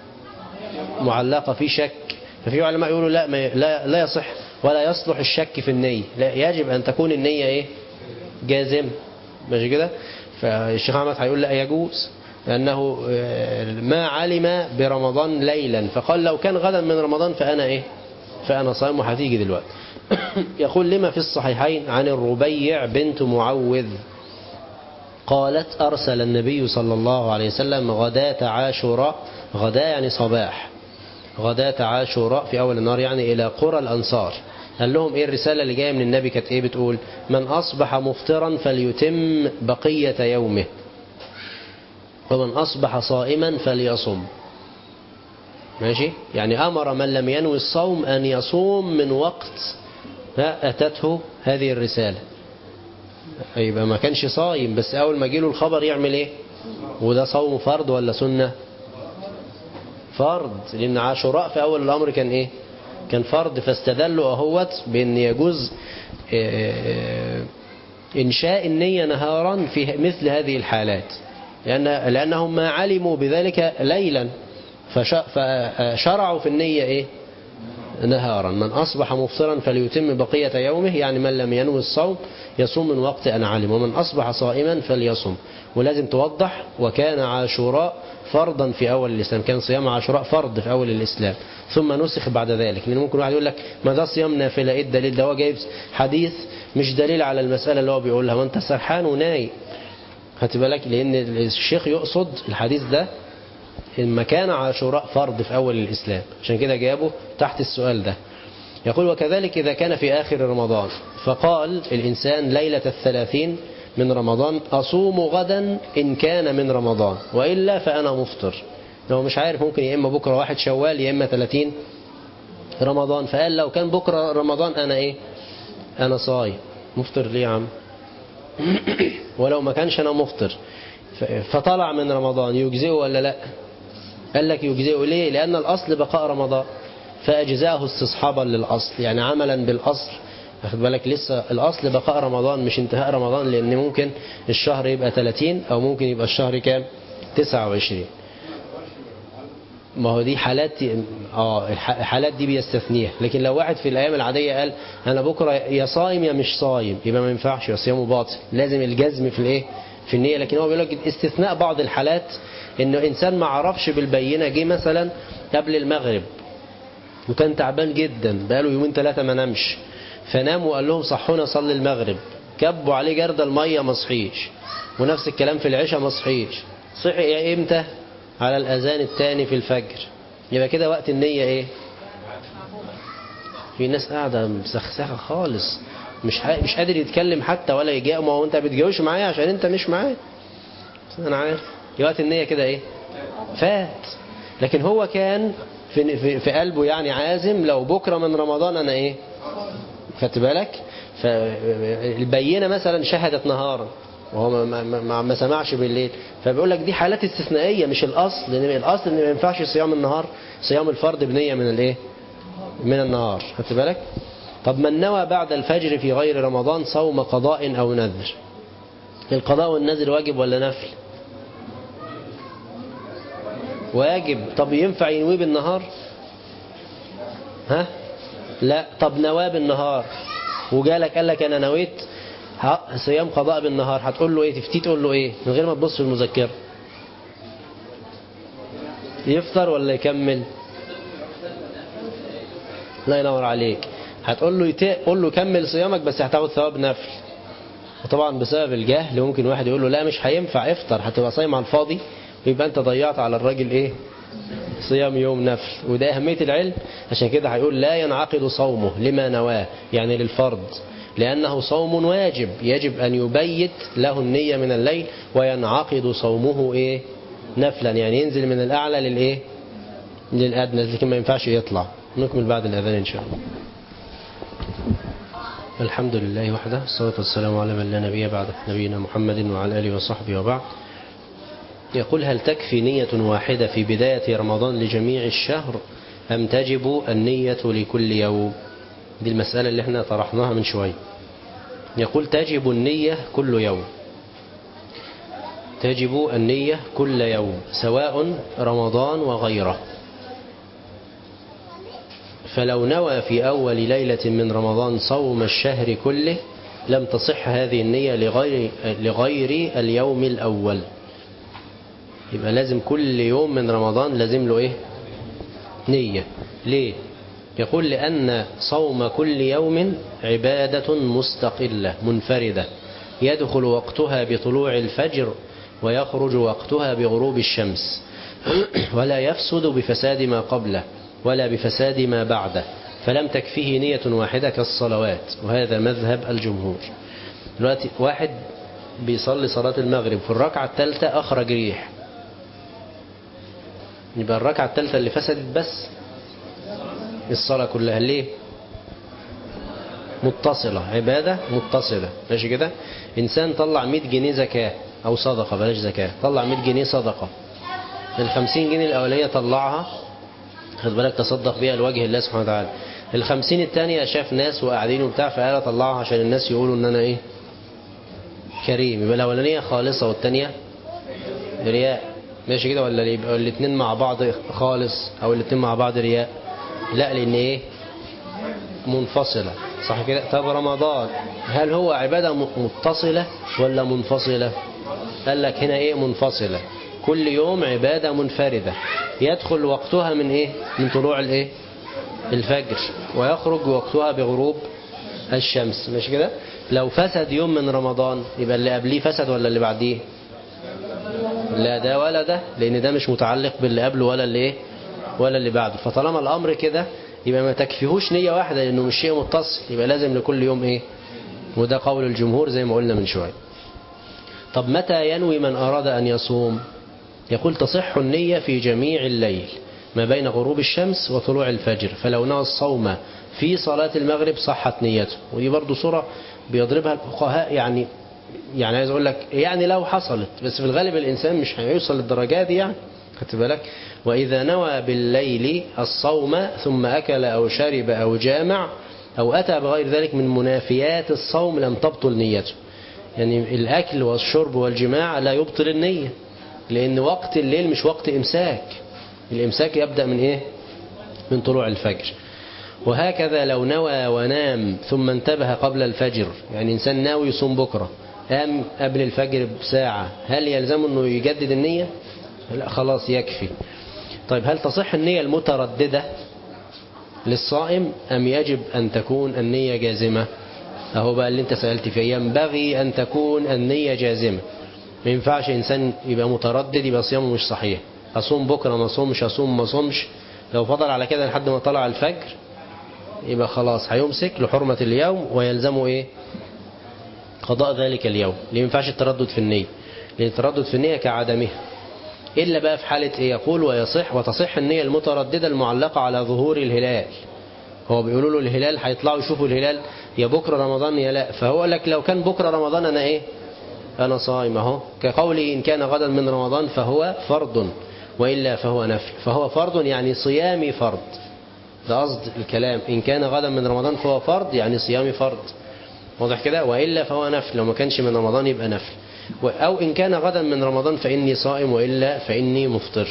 معلقة في شك ففي علماء يقولوا لا ما لا لا يصح ولا يصلح الشك في النية لا يجب أن تكون النية إيه جازم ماشي كده فالشيخ أحمد هيقول لا يجوز لأنه ما علم برمضان ليلا فقال لو كان غدا من رمضان فأنا إيه فأنا صائم وهتيجي دلوقتي يقول لما في الصحيحين عن الربيع بنت معوذ قالت أرسل النبي صلى الله عليه وسلم غداة عاشوراء غداء يعني صباح غداة عاشوراء في أول النهار يعني إلى قرى الأنصار قال لهم إيه الرسالة اللي جاية من النبي كانت إيه بتقول من أصبح مفطرا فليتم بقية يومه ومن أصبح صائما فليصم ماشي يعني أمر من لم ينوي الصوم أن يصوم من وقت أتته هذه الرسالة يبقى ما كانش صايم بس أول ما جيله الخبر يعمل إيه وده صوم فرض ولا سنة فرض لأن عاشوراء في أول الأمر كان إيه كان فرض فاستدلوا أهوت بأن يجوز إنشاء النية نهارا في مثل هذه الحالات لأن لأنهم ما علموا بذلك ليلا فشرعوا في النية إيه نهارا من أصبح مفطرا فليتم بقية يومه يعني من لم ينوي الصوم يصوم من وقت أن علم ومن أصبح صائما فليصم ولازم توضح وكان عاشوراء فرضا في أول الإسلام كان صيام عاشوراء فرض في أول الإسلام ثم نسخ بعد ذلك لأن ممكن واحد يقول لك ما ده صيام نافلة إيه الدليل ده هو جايب حديث مش دليل على المسألة اللي هو بيقولها وانت سرحان ونايم خدت بالك لأن الشيخ يقصد الحديث ده إن كان عاشوراء فرض في أول الإسلام عشان كده جابه تحت السؤال ده يقول وكذلك إذا كان في آخر رمضان فقال الإنسان ليلة الثلاثين من رمضان أصوم غدا إن كان من رمضان وإلا فأنا مفطر لو مش عارف ممكن يا إما بكرة واحد شوال يا إما 30 رمضان فقال لو كان بكرة رمضان أنا إيه أنا صايم مفطر ليه يا عم ولو ما كانش أنا مفطر فطلع من رمضان يجزئه ولا لا قال لك يجزئه ليه لأن الأصل بقاء رمضان فأجزاه استصحابا للأصل يعني عملا بالأصل واخد بالك لسه الأصل بقاء رمضان مش انتهاء رمضان لأن ممكن الشهر يبقى 30 أو ممكن يبقى الشهر كام 29 ما هو دي حالات اه الحالات دي بيستثنيها لكن لو واحد في الايام العاديه قال انا بكره يا صايم يا مش صايم يبقى ما ينفعش يبقى صيامه باطل لازم الجزم في الايه في النيه لكن هو بيقول لك استثناء بعض الحالات انه انسان ما عرفش بالبينه جه مثلا قبل المغرب وكان تعبان جدا بقاله يومين ثلاثه ما نامش فنام وقال لهم صحونا صلي المغرب كبوا عليه جرد الميه ما صحيش ونفس الكلام في العشاء ما صحيش صحي امتى على الأذان الثاني في الفجر يبقى كده وقت النية ايه في ناس قاعدة مسخسخة خالص مش مش قادر يتكلم حتى ولا يجاوب ما هو انت بتجاوبش معايا عشان انت مش معايا انا عارف وقت النية كده ايه فات لكن هو كان في, في, في قلبه يعني عازم لو بكرة من رمضان انا ايه خدت بالك فالبينة مثلا شهدت نهارا وهو ما, ما, ما سمعش بالليل فبيقول لك دي حالات استثنائية مش الأصل لأن الأصل إن ما ينفعش صيام النهار صيام الفرض بنية من الإيه من النهار خدت بالك طب من نوى بعد الفجر في غير رمضان صوم قضاء أو نذر القضاء والنذر واجب ولا نفل واجب طب ينفع ينوي بالنهار ها لا طب نواه بالنهار وجالك قال لك أنا نويت صيام قضاء بالنهار هتقول له ايه تفتيه تقول له ايه من غير ما تبص في المذكره يفطر ولا يكمل لا ينور عليك هتقول له يت... قول له كمل صيامك بس هتاخد ثواب نفل وطبعا بسبب الجهل ممكن واحد يقول له لا مش هينفع افطر هتبقى صايم على الفاضي ويبقى انت ضيعت على الراجل ايه صيام يوم نفل وده أهمية العلم عشان كده هيقول لا ينعقد صومه لما نواه يعني للفرض لأنه صوم واجب يجب أن يبيت له النية من الليل وينعقد صومه إيه نفلا يعني ينزل من الأعلى للإيه للأدنى لكن ما ينفعش يطلع نكمل بعد الأذان إن شاء الله الحمد لله وحده الصلاة والسلام على من لا نبي بعد نبينا محمد وعلى آله وصحبه وبعد يقول هل تكفي نية واحدة في بداية رمضان لجميع الشهر أم تجب النية لكل يوم دي المسألة اللي احنا طرحناها من شوية يقول تجب النية كل يوم تجب النية كل يوم سواء رمضان وغيره فلو نوى في أول ليلة من رمضان صوم الشهر كله لم تصح هذه النية لغير, لغير اليوم الأول يبقى لازم كل يوم من رمضان لازم له إيه نية ليه يقول لأن صوم كل يوم عبادة مستقلة منفردة يدخل وقتها بطلوع الفجر ويخرج وقتها بغروب الشمس ولا يفسد بفساد ما قبله ولا بفساد ما بعده فلم تكفيه نية واحدة كالصلوات وهذا مذهب الجمهور دلوقتي واحد بيصلي صلاة المغرب في الركعة الثالثة أخرج ريح يبقى الركعة الثالثة اللي فسدت بس الصلاة كلها ليه متصلة عبادة متصلة ماشي كده إنسان طلع 100 جنيه زكاة أو صدقة بلاش زكاة طلع 100 جنيه صدقة ال 50 جنيه الأولية طلعها خد بالك تصدق بيها لوجه الله سبحانه وتعالى ال 50 الثانية شاف ناس وقاعدين وبتاع فقال أطلعها عشان الناس يقولوا إن أنا إيه كريم يبقى الأولانية خالصة والثانية رياء ماشي كده ولا يبقى الاثنين مع بعض خالص أو الاثنين مع بعض رياء لا لأن إيه منفصلة صح كده طب رمضان هل هو عبادة متصلة ولا منفصلة قال لك هنا إيه منفصلة كل يوم عبادة منفردة يدخل وقتها من إيه من طلوع الإيه الفجر ويخرج وقتها بغروب الشمس ماشي كده لو فسد يوم من رمضان يبقى اللي قبليه فسد ولا اللي بعديه لا ده ولا ده لأن ده مش متعلق باللي قبله ولا اللي إيه ولا اللي بعده فطالما الأمر كده يبقى ما تكفيهوش نية واحدة لأنه مش شيء متصل يبقى لازم لكل يوم إيه وده قول الجمهور زي ما قلنا من شوية طب متى ينوي من أراد أن يصوم يقول تصح النية في جميع الليل ما بين غروب الشمس وطلوع الفجر فلو نوى الصوم في صلاة المغرب صحت نيته ودي برضو صورة بيضربها الفقهاء يعني يعني عايز اقول لك يعني لو حصلت بس في الغالب الإنسان مش هيوصل للدرجات دي يعني خدت بالك وإذا نوى بالليل الصوم ثم أكل أو شرب أو جامع أو أتى بغير ذلك من منافيات الصوم لم تبطل نيته يعني الأكل والشرب والجماع لا يبطل النية لأن وقت الليل مش وقت إمساك الإمساك يبدأ من إيه من طلوع الفجر وهكذا لو نوى ونام ثم انتبه قبل الفجر يعني إنسان ناوي يصوم بكرة قام قبل الفجر بساعة هل يلزمه أنه يجدد النية لا خلاص يكفي طيب هل تصح النية المترددة للصائم أم يجب أن تكون النية جازمة أهو بقى اللي انت سألت فيه ينبغي أن تكون النية جازمة ما ينفعش إنسان يبقى متردد يبقى صيامه مش صحيح أصوم بكرة ما أصومش أصوم ما أصومش لو فضل على كده لحد ما طلع الفجر يبقى خلاص هيمسك لحرمة اليوم ويلزمه إيه قضاء ذلك اليوم اللي ما ينفعش التردد في النية لأن التردد في النية كعدمها إلا بقى في حالة إيه يقول ويصح وتصح النية المترددة المعلقة على ظهور الهلال هو بيقولوا له الهلال هيطلعوا يشوفوا الهلال يا بكرة رمضان يا لا فهو لك لو كان بكرة رمضان أنا إيه أنا صائم أهو كقولي إن كان غدا من رمضان فهو فرض وإلا فهو نفل فهو فرض يعني صيامي فرض ده قصد الكلام إن كان غدا من رمضان فهو فرض يعني صيامي فرض واضح كده وإلا فهو نفل لو ما كانش من رمضان يبقى نفل أو إن كان غدا من رمضان فإني صائم وإلا فإني مفطر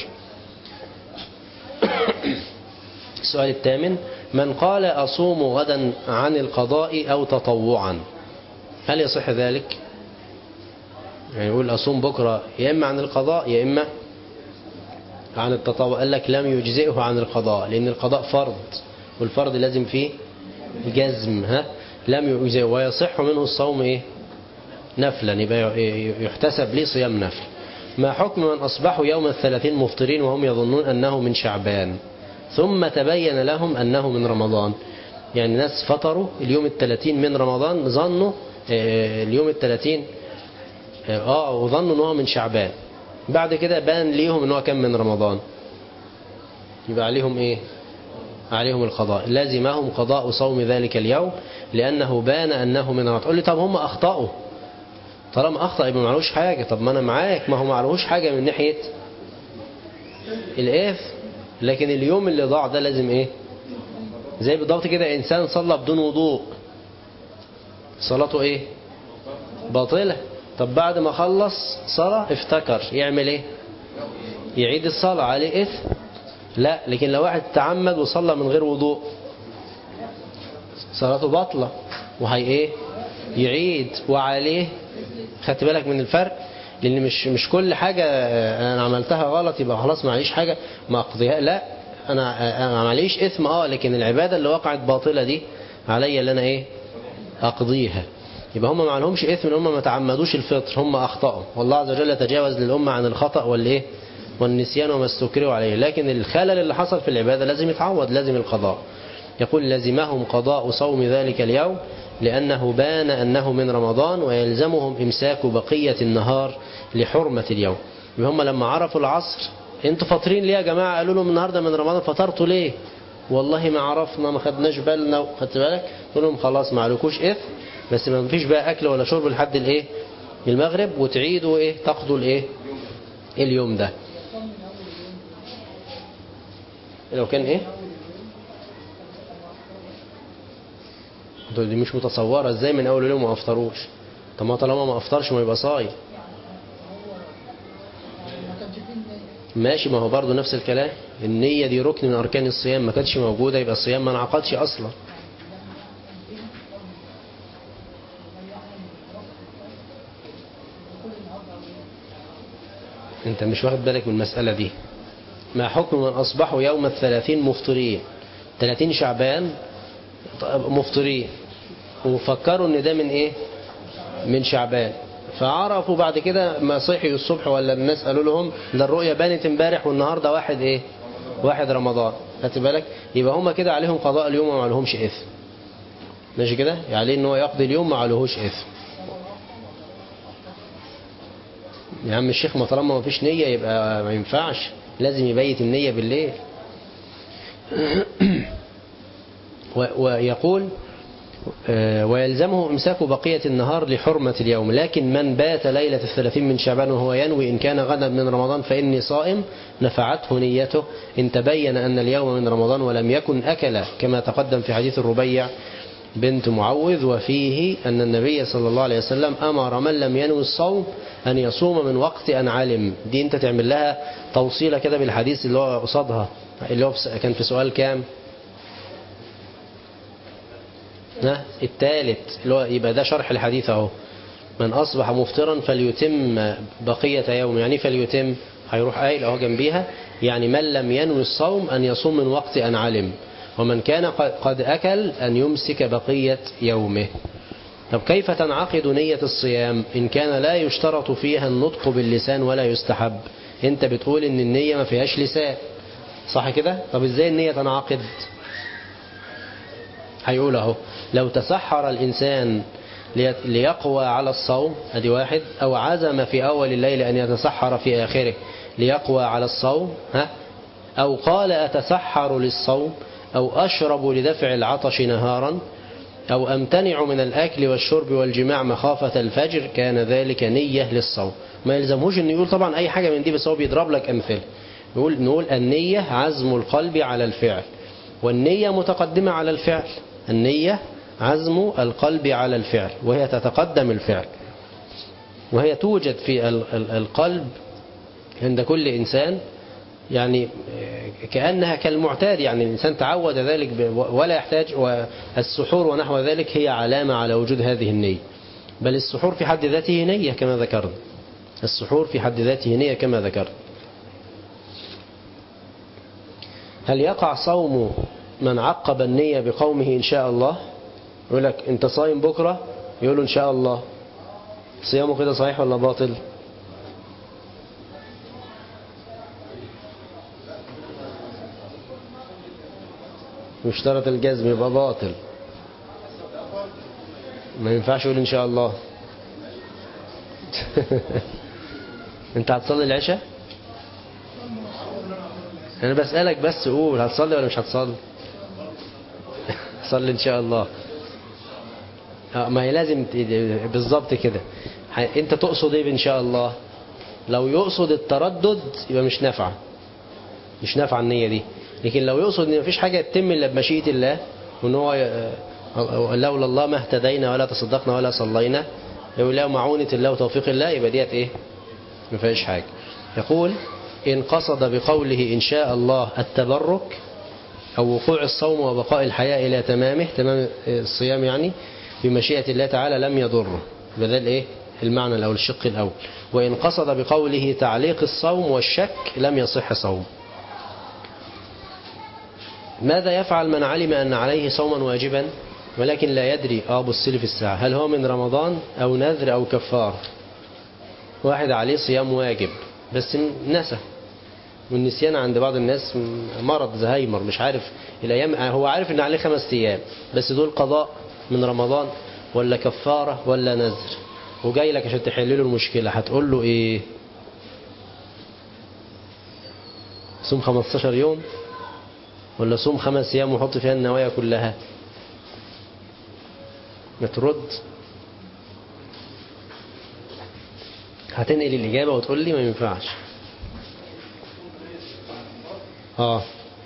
السؤال الثامن من قال أصوم غدا عن القضاء أو تطوعا هل يصح ذلك يعني يقول أصوم بكرة يا إما عن القضاء يا إما عن التطوع قال لك لم يجزئه عن القضاء لأن القضاء فرض والفرض لازم فيه جزم ها لم يجزئه ويصح منه الصوم إيه نفلا يبقى يحتسب ليه صيام نفل ما حكم من أصبحوا يوم الثلاثين مفطرين وهم يظنون أنه من شعبان ثم تبين لهم أنه من رمضان يعني ناس فطروا اليوم الثلاثين من رمضان ظنوا اليوم الثلاثين اه وظنوا ان هو من شعبان بعد كده بان ليهم ان هو كان من رمضان يبقى عليهم ايه عليهم القضاء لازمهم قضاء صوم ذلك اليوم لانه بان انه من رمضان تقول لي طب هم اخطاوا طالما اخطا يبقى ما عليهوش حاجه طب ما انا معاك ما هو ما عليهوش حاجه من ناحيه الاثم لكن اليوم اللي ضاع ده لازم ايه زي بالضبط كده انسان صلى بدون وضوء صلاته ايه باطله طب بعد ما خلص صلاة افتكر يعمل ايه يعيد الصلاة عليه اثم لا لكن لو واحد تعمد وصلى من غير وضوء صلاته باطلة وهي ايه يعيد وعليه خدت بالك من الفرق لان مش مش كل حاجة انا عملتها غلط يبقى خلاص معليش حاجة ما اقضيها لا انا انا معليش اثم اه لكن العبادة اللي وقعت باطلة دي عليا اللي انا ايه اقضيها يبقى هم ما لهمش اثم ان هم ما تعمدوش الفطر هم اخطاوا والله عز وجل تجاوز للامه عن الخطا والايه والنسيان وما استكرهوا عليه لكن الخلل اللي حصل في العباده لازم يتعوض لازم القضاء يقول لزمهم قضاء صوم ذلك اليوم لأنه بان أنه من رمضان ويلزمهم إمساك بقية النهار لحرمة اليوم يبقى هم لما عرفوا العصر انتوا فاطرين ليه يا جماعة قالوا لهم النهاردة من رمضان فطرتوا ليه والله ما عرفنا ما خدناش بالنا خدت بالك قلت لهم خلاص ما عليكوش إثم بس ما فيش بقى أكل ولا شرب لحد الإيه المغرب وتعيدوا إيه تقضوا الإيه اليوم ده لو كان إيه دي مش متصورة ازاي من اول يوم ما افطروش طب ما طالما ما افطرش ما يبقى صايم ماشي ما هو برضه نفس الكلام النية دي ركن من أركان الصيام ما كانتش موجودة يبقى الصيام ما انعقدش أصلا انت مش واخد بالك من المسألة دي ما حكم من أصبحوا يوم الثلاثين مفطرين 30 شعبان مفطرين وفكروا ان ده من ايه من شعبان فعرفوا بعد كده ما صحي الصبح ولا الناس قالوا لهم ده الرؤيا بانت امبارح والنهارده واحد ايه واحد رمضان خدت بالك يبقى هم كده عليهم قضاء اليوم وما عليهمش اثم ماشي كده عليه ان هو يقضي اليوم ما عليهوش اثم يا عم الشيخ ما طالما ما فيش نية يبقى ما ينفعش لازم يبيت النية بالليل ويقول ويلزمه إمساك بقية النهار لحرمة اليوم لكن من بات ليلة الثلاثين من شعبان وهو ينوي إن كان غدا من رمضان فإني صائم نفعته نيته إن تبين أن اليوم من رمضان ولم يكن أكل كما تقدم في حديث الربيع بنت معوذ وفيه أن النبي صلى الله عليه وسلم أمر من لم ينوي الصوم أن يصوم من وقت أن علم دي أنت تعمل لها توصيلة كده بالحديث اللي هو قصادها اللي هو كان في سؤال كام الثالث اللي هو يبقى ده شرح الحديث اهو من أصبح مفطرا فليتم بقية يوم يعني فليتم هيروح قايل اهو جنبيها يعني من لم ينوي الصوم أن يصوم من وقت أن علم ومن كان قد أكل أن يمسك بقية يومه طب كيف تنعقد نية الصيام إن كان لا يشترط فيها النطق باللسان ولا يستحب انت بتقول ان النية ما فيهاش لسان صح كده طب ازاي النية تنعقد هيقول اهو لو تسحر الإنسان ليقوى على الصوم ادي واحد أو عزم في أول الليل أن يتسحر في آخره ليقوى على الصوم ها أو قال أتسحر للصوم أو أشرب لدفع العطش نهارا أو أمتنع من الأكل والشرب والجماع مخافة الفجر كان ذلك نية للصوم ما يلزمهوش أن يقول طبعا أي حاجة من دي بس هو بيضرب لك أمثلة نقول, نقول النية عزم القلب على الفعل والنية متقدمة على الفعل النية عزم القلب على الفعل وهي تتقدم الفعل وهي توجد في القلب عند كل إنسان يعني كأنها كالمعتاد يعني الإنسان تعود ذلك ولا يحتاج والسحور ونحو ذلك هي علامة على وجود هذه النية بل السحور في حد ذاته نية كما ذكرنا السحور في حد ذاته نية كما ذكرنا هل يقع صوم من عقب النية بقومه إن شاء الله يقول لك أنت صايم بكرة يقول له إن شاء الله صيامه كده صحيح ولا باطل مشترط الجزم يبقى باطل ما ينفعش يقول إن شاء الله أنت هتصلي العشاء أنا بسألك بس قول هتصلي ولا مش هتصلي صلي إن شاء الله ما هي لازم بالظبط كده انت تقصد ايه ان شاء الله لو يقصد التردد يبقى مش نافعه مش نافعه النيه دي لكن لو يقصد ان مفيش حاجه تتم الا بمشيئه الله وان هو لولا الله ما اهتدينا ولا تصدقنا ولا صلينا لولا معونه الله وتوفيق الله يبقى ديت ايه ما فيهاش حاجه يقول ان قصد بقوله ان شاء الله التبرك او وقوع الصوم وبقاء الحياه الى تمامه تمام الصيام يعني بمشيئة الله تعالى لم يضره بدل ايه المعنى الأول الشق الأول وإن قصد بقوله تعليق الصوم والشك لم يصح صوم ماذا يفعل من علم أن عليه صوما واجبا ولكن لا يدري اه بص لي في الساعة هل هو من رمضان أو نذر أو كفار واحد عليه صيام واجب بس نسى والنسيان عند بعض الناس مرض زهايمر مش عارف الأيام هو عارف ان عليه خمس أيام بس دول قضاء من رمضان ولا كفارة ولا نذر وجاي لك عشان تحل له المشكلة هتقول له ايه صوم 15 يوم ولا صوم خمس ايام وحط فيها النوايا كلها ما ترد هتنقل الإجابة وتقول لي ما ينفعش اه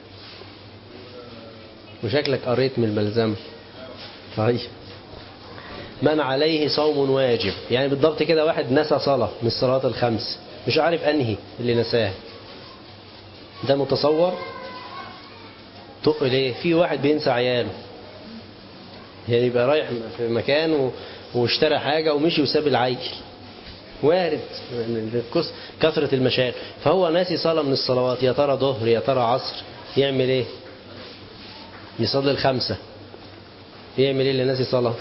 وشكلك قريت من الملزمه طيب من عليه صوم واجب يعني بالضبط كده واحد نسى صلاة من الصلاة الخمس مش عارف أنهي اللي نساه ده متصور تقل ايه في واحد بينسى عياله يعني يبقى رايح في مكان و... واشترى حاجة ومشي وساب العيل وارد كثرة المشاغل فهو ناسي صلاة من الصلوات يا ترى ظهر يا ترى عصر يعمل ايه يصلي الخمسة يعمل ايه اللي ناسي صلاة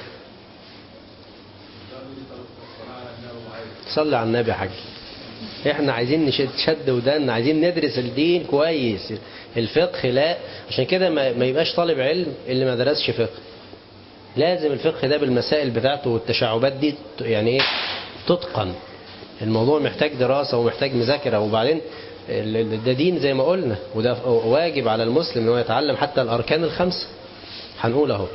صلي على النبي يا حاج احنا عايزين نشد شد ودان عايزين ندرس الدين كويس الفقه لا عشان كده ما, ما يبقاش طالب علم اللي ما درسش فقه لازم الفقه ده بالمسائل بتاعته والتشعبات دي يعني ايه تتقن الموضوع محتاج دراسة ومحتاج مذاكرة وبعدين ده دين زي ما قلنا وده واجب على المسلم ان هو يتعلم حتى الأركان الخمسة هنقول اهو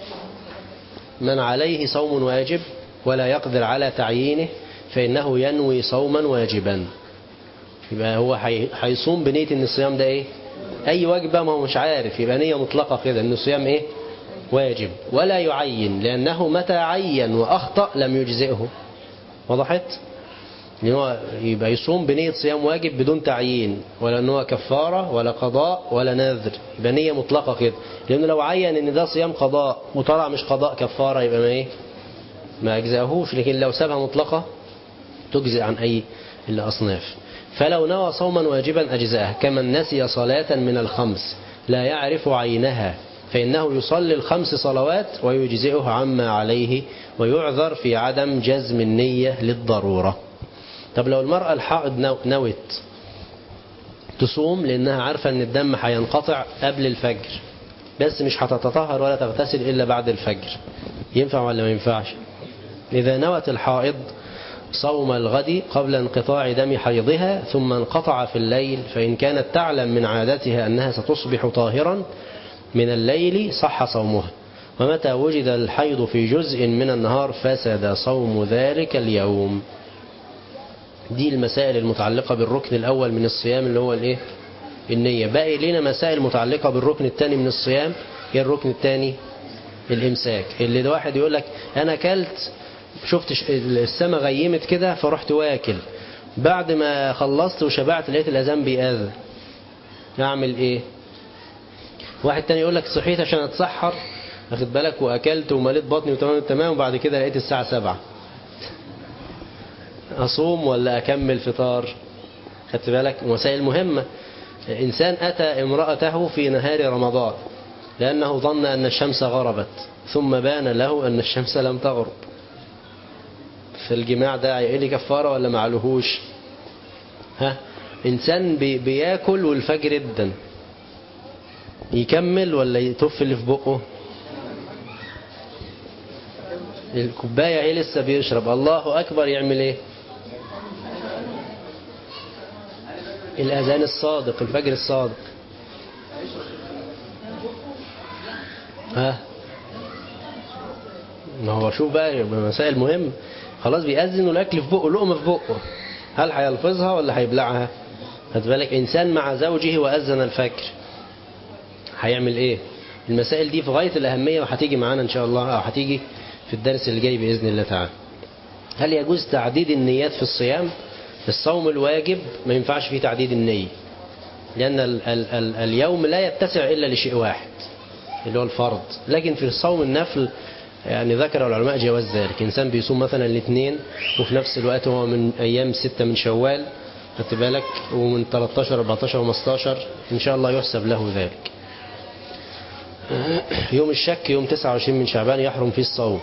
من عليه صوم واجب ولا يقدر على تعيينه فإنه ينوي صوما واجبا يبقى هو هيصوم بنية ان الصيام ده ايه اي واجب ما هو مش عارف يبقى نية مطلقة كده ان الصيام ايه واجب ولا يعين لأنه متى عين وأخطأ لم يجزئه وضحت ان هو يبقى يصوم بنية صيام واجب بدون تعيين ولا ان هو كفارة ولا قضاء ولا نذر يبقى نية مطلقة كده لأنه لو عين ان ده صيام قضاء وطلع مش قضاء كفارة يبقى ما ايه ما أجزأهوش لكن لو سابها مطلقة تجزئ عن أي الأصناف فلو نوى صوما واجبا أجزأه كمن نسي صلاة من الخمس لا يعرف عينها فإنه يصلي الخمس صلوات ويجزئه عما عليه ويعذر في عدم جزم النية للضرورة طب لو المرأة الحائض نوت تصوم لأنها عارفة أن الدم هينقطع قبل الفجر بس مش هتتطهر ولا تغتسل إلا بعد الفجر ينفع ولا ما ينفعش إذا نوت الحائض صوم الغد قبل انقطاع دم حيضها ثم انقطع في الليل فإن كانت تعلم من عادتها أنها ستصبح طاهرا من الليل صح صومها ومتى وجد الحيض في جزء من النهار فسد صوم ذلك اليوم دي المسائل المتعلقة بالركن الأول من الصيام اللي هو الايه النية باقي لنا مسائل متعلقة بالركن الثاني من الصيام هي الركن الثاني الإمساك اللي ده واحد يقول لك أنا كلت شفت السماء غيمت كده فرحت واكل بعد ما خلصت وشبعت لقيت الأذان بيأذن أعمل إيه واحد تاني يقول لك صحيت عشان أتسحر واخد بالك وأكلت ومليت بطني وتمام التمام وبعد كده لقيت الساعة سبعة أصوم ولا أكمل فطار خدت بالك مسائل مهمة إنسان أتى امرأته في نهار رمضان لأنه ظن أن الشمس غربت ثم بان له أن الشمس لم تغرب في الجماع ده يقلي كفارة ولا معلهوش ها إنسان بي بياكل والفجر ابدا يكمل ولا يتف اللي في بقه الكوباية ايه لسه بيشرب الله أكبر يعمل ايه الأذان الصادق الفجر الصادق ها ما هو شوف بقى مسائل مهم خلاص بيأذن والأكل في بقه لقمة في بقه هل هيلفظها ولا هيبلعها خد بالك إنسان مع زوجه وأذن الفجر هيعمل إيه المسائل دي في غاية الأهمية وهتيجي معانا إن شاء الله أو هتيجي في الدرس اللي جاي بإذن الله تعالى هل يجوز تعديد النيات في الصيام الصوم الواجب ما ينفعش فيه تعديد النية لأن ال ال ال اليوم لا يتسع إلا لشيء واحد اللي هو الفرض لكن في صوم النفل يعني ذكر العلماء جواز ذلك إنسان بيصوم مثلا الاثنين وفي نفس الوقت هو من أيام ستة من شوال خدت بالك ومن 13 14 15 إن شاء الله يحسب له ذلك يوم الشك يوم 29 من شعبان يحرم فيه الصوم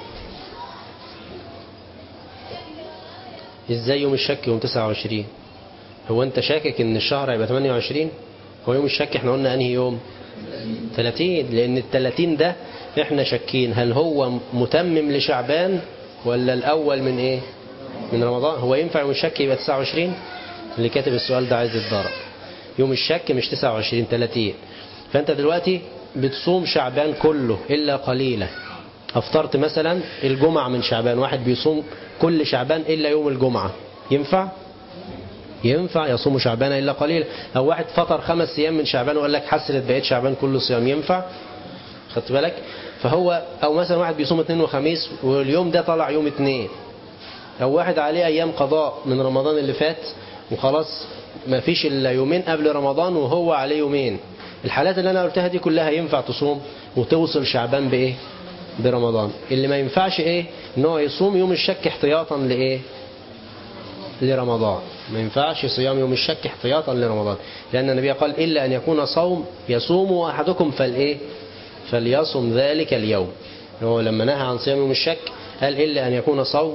ازاي يوم الشك يوم 29 هو انت شاكك ان الشهر هيبقى 28 هو يوم الشك احنا قلنا انهي يوم 30 لان ال 30 ده احنا شاكين هل هو متمم لشعبان ولا الاول من ايه من رمضان هو ينفع يوم الشك يبقى 29 اللي كاتب السؤال ده عايز يتضرب يوم الشك مش 29 30 فانت دلوقتي بتصوم شعبان كله الا قليلا افطرت مثلا الجمعة من شعبان واحد بيصوم كل شعبان إلا يوم الجمعة ينفع ينفع يصوم شعبان إلا قليلا أو واحد فطر خمس أيام من شعبان وقال لك حسرت بقيت شعبان كله صيام ينفع خدت بالك فهو أو مثلا واحد بيصوم اثنين وخميس واليوم ده طلع يوم اثنين أو واحد عليه أيام قضاء من رمضان اللي فات وخلاص ما فيش إلا يومين قبل رمضان وهو عليه يومين الحالات اللي أنا قلتها دي كلها ينفع تصوم وتوصل شعبان بإيه برمضان اللي ما ينفعش ايه ان هو يصوم يوم الشك احتياطا لايه لرمضان ما ينفعش صيام يوم الشك احتياطا لرمضان لان النبي قال الا ان يكون صوم يصوم احدكم فالايه فليصم ذلك اليوم هو لما نهى عن صيام يوم الشك قال الا ان يكون صوم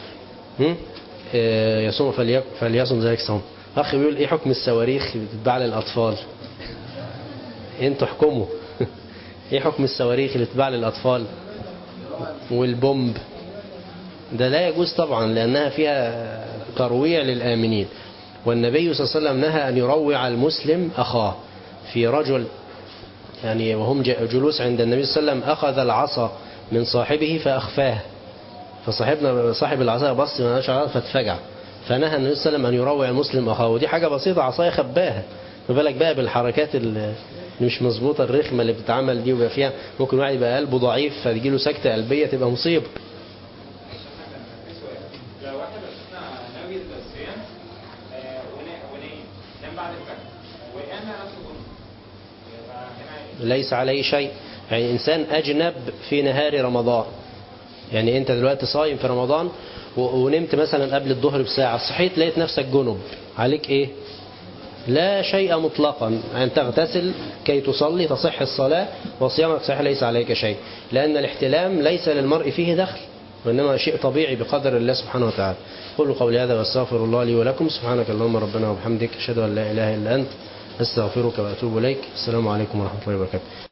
يصوم فليصم ذلك صوم اخي بيقول ايه حكم الصواريخ بتتباع للاطفال انتوا احكموا ايه حكم الصواريخ اللي تتباع للاطفال والبومب ده لا يجوز طبعا لأنها فيها ترويع للآمنين والنبي صلى الله عليه وسلم نهى أن يروع المسلم أخاه في رجل يعني وهم جلوس عند النبي صلى الله عليه وسلم أخذ العصا من صاحبه فأخفاه فصاحبنا صاحب العصا بص ما شاء فاتفجع فنهى النبي صلى الله عليه وسلم أن يروع المسلم أخاه ودي حاجة بسيطة عصاية خباها ما بالك بقى بالحركات اللي مش مظبوطة الرخمة اللي بتتعمل دي ويبقى فيها ممكن واحد يبقى قلبه ضعيف فتجي له سكتة قلبية تبقى مصيبة لو واحد اثناء ناوي الصيام ونام نام بعد الفجر وقام نفسه جنب يبقى هنا ليس عليه شيء يعني إنسان أجنب في نهار رمضان يعني أنت دلوقتي صايم في رمضان ونمت مثلا قبل الظهر بساعة صحيت لقيت نفسك جنب عليك إيه لا شيء مطلقا أن تغتسل كي تصلي تصح الصلاة وصيامك صحيح ليس عليك شيء لأن الاحتلام ليس للمرء فيه دخل وإنما شيء طبيعي بقدر الله سبحانه وتعالى قولوا قولي هذا واستغفر الله لي ولكم سبحانك اللهم ربنا وبحمدك أشهد أن لا إله إلا أنت أستغفرك وأتوب إليك السلام عليكم ورحمة الله وبركاته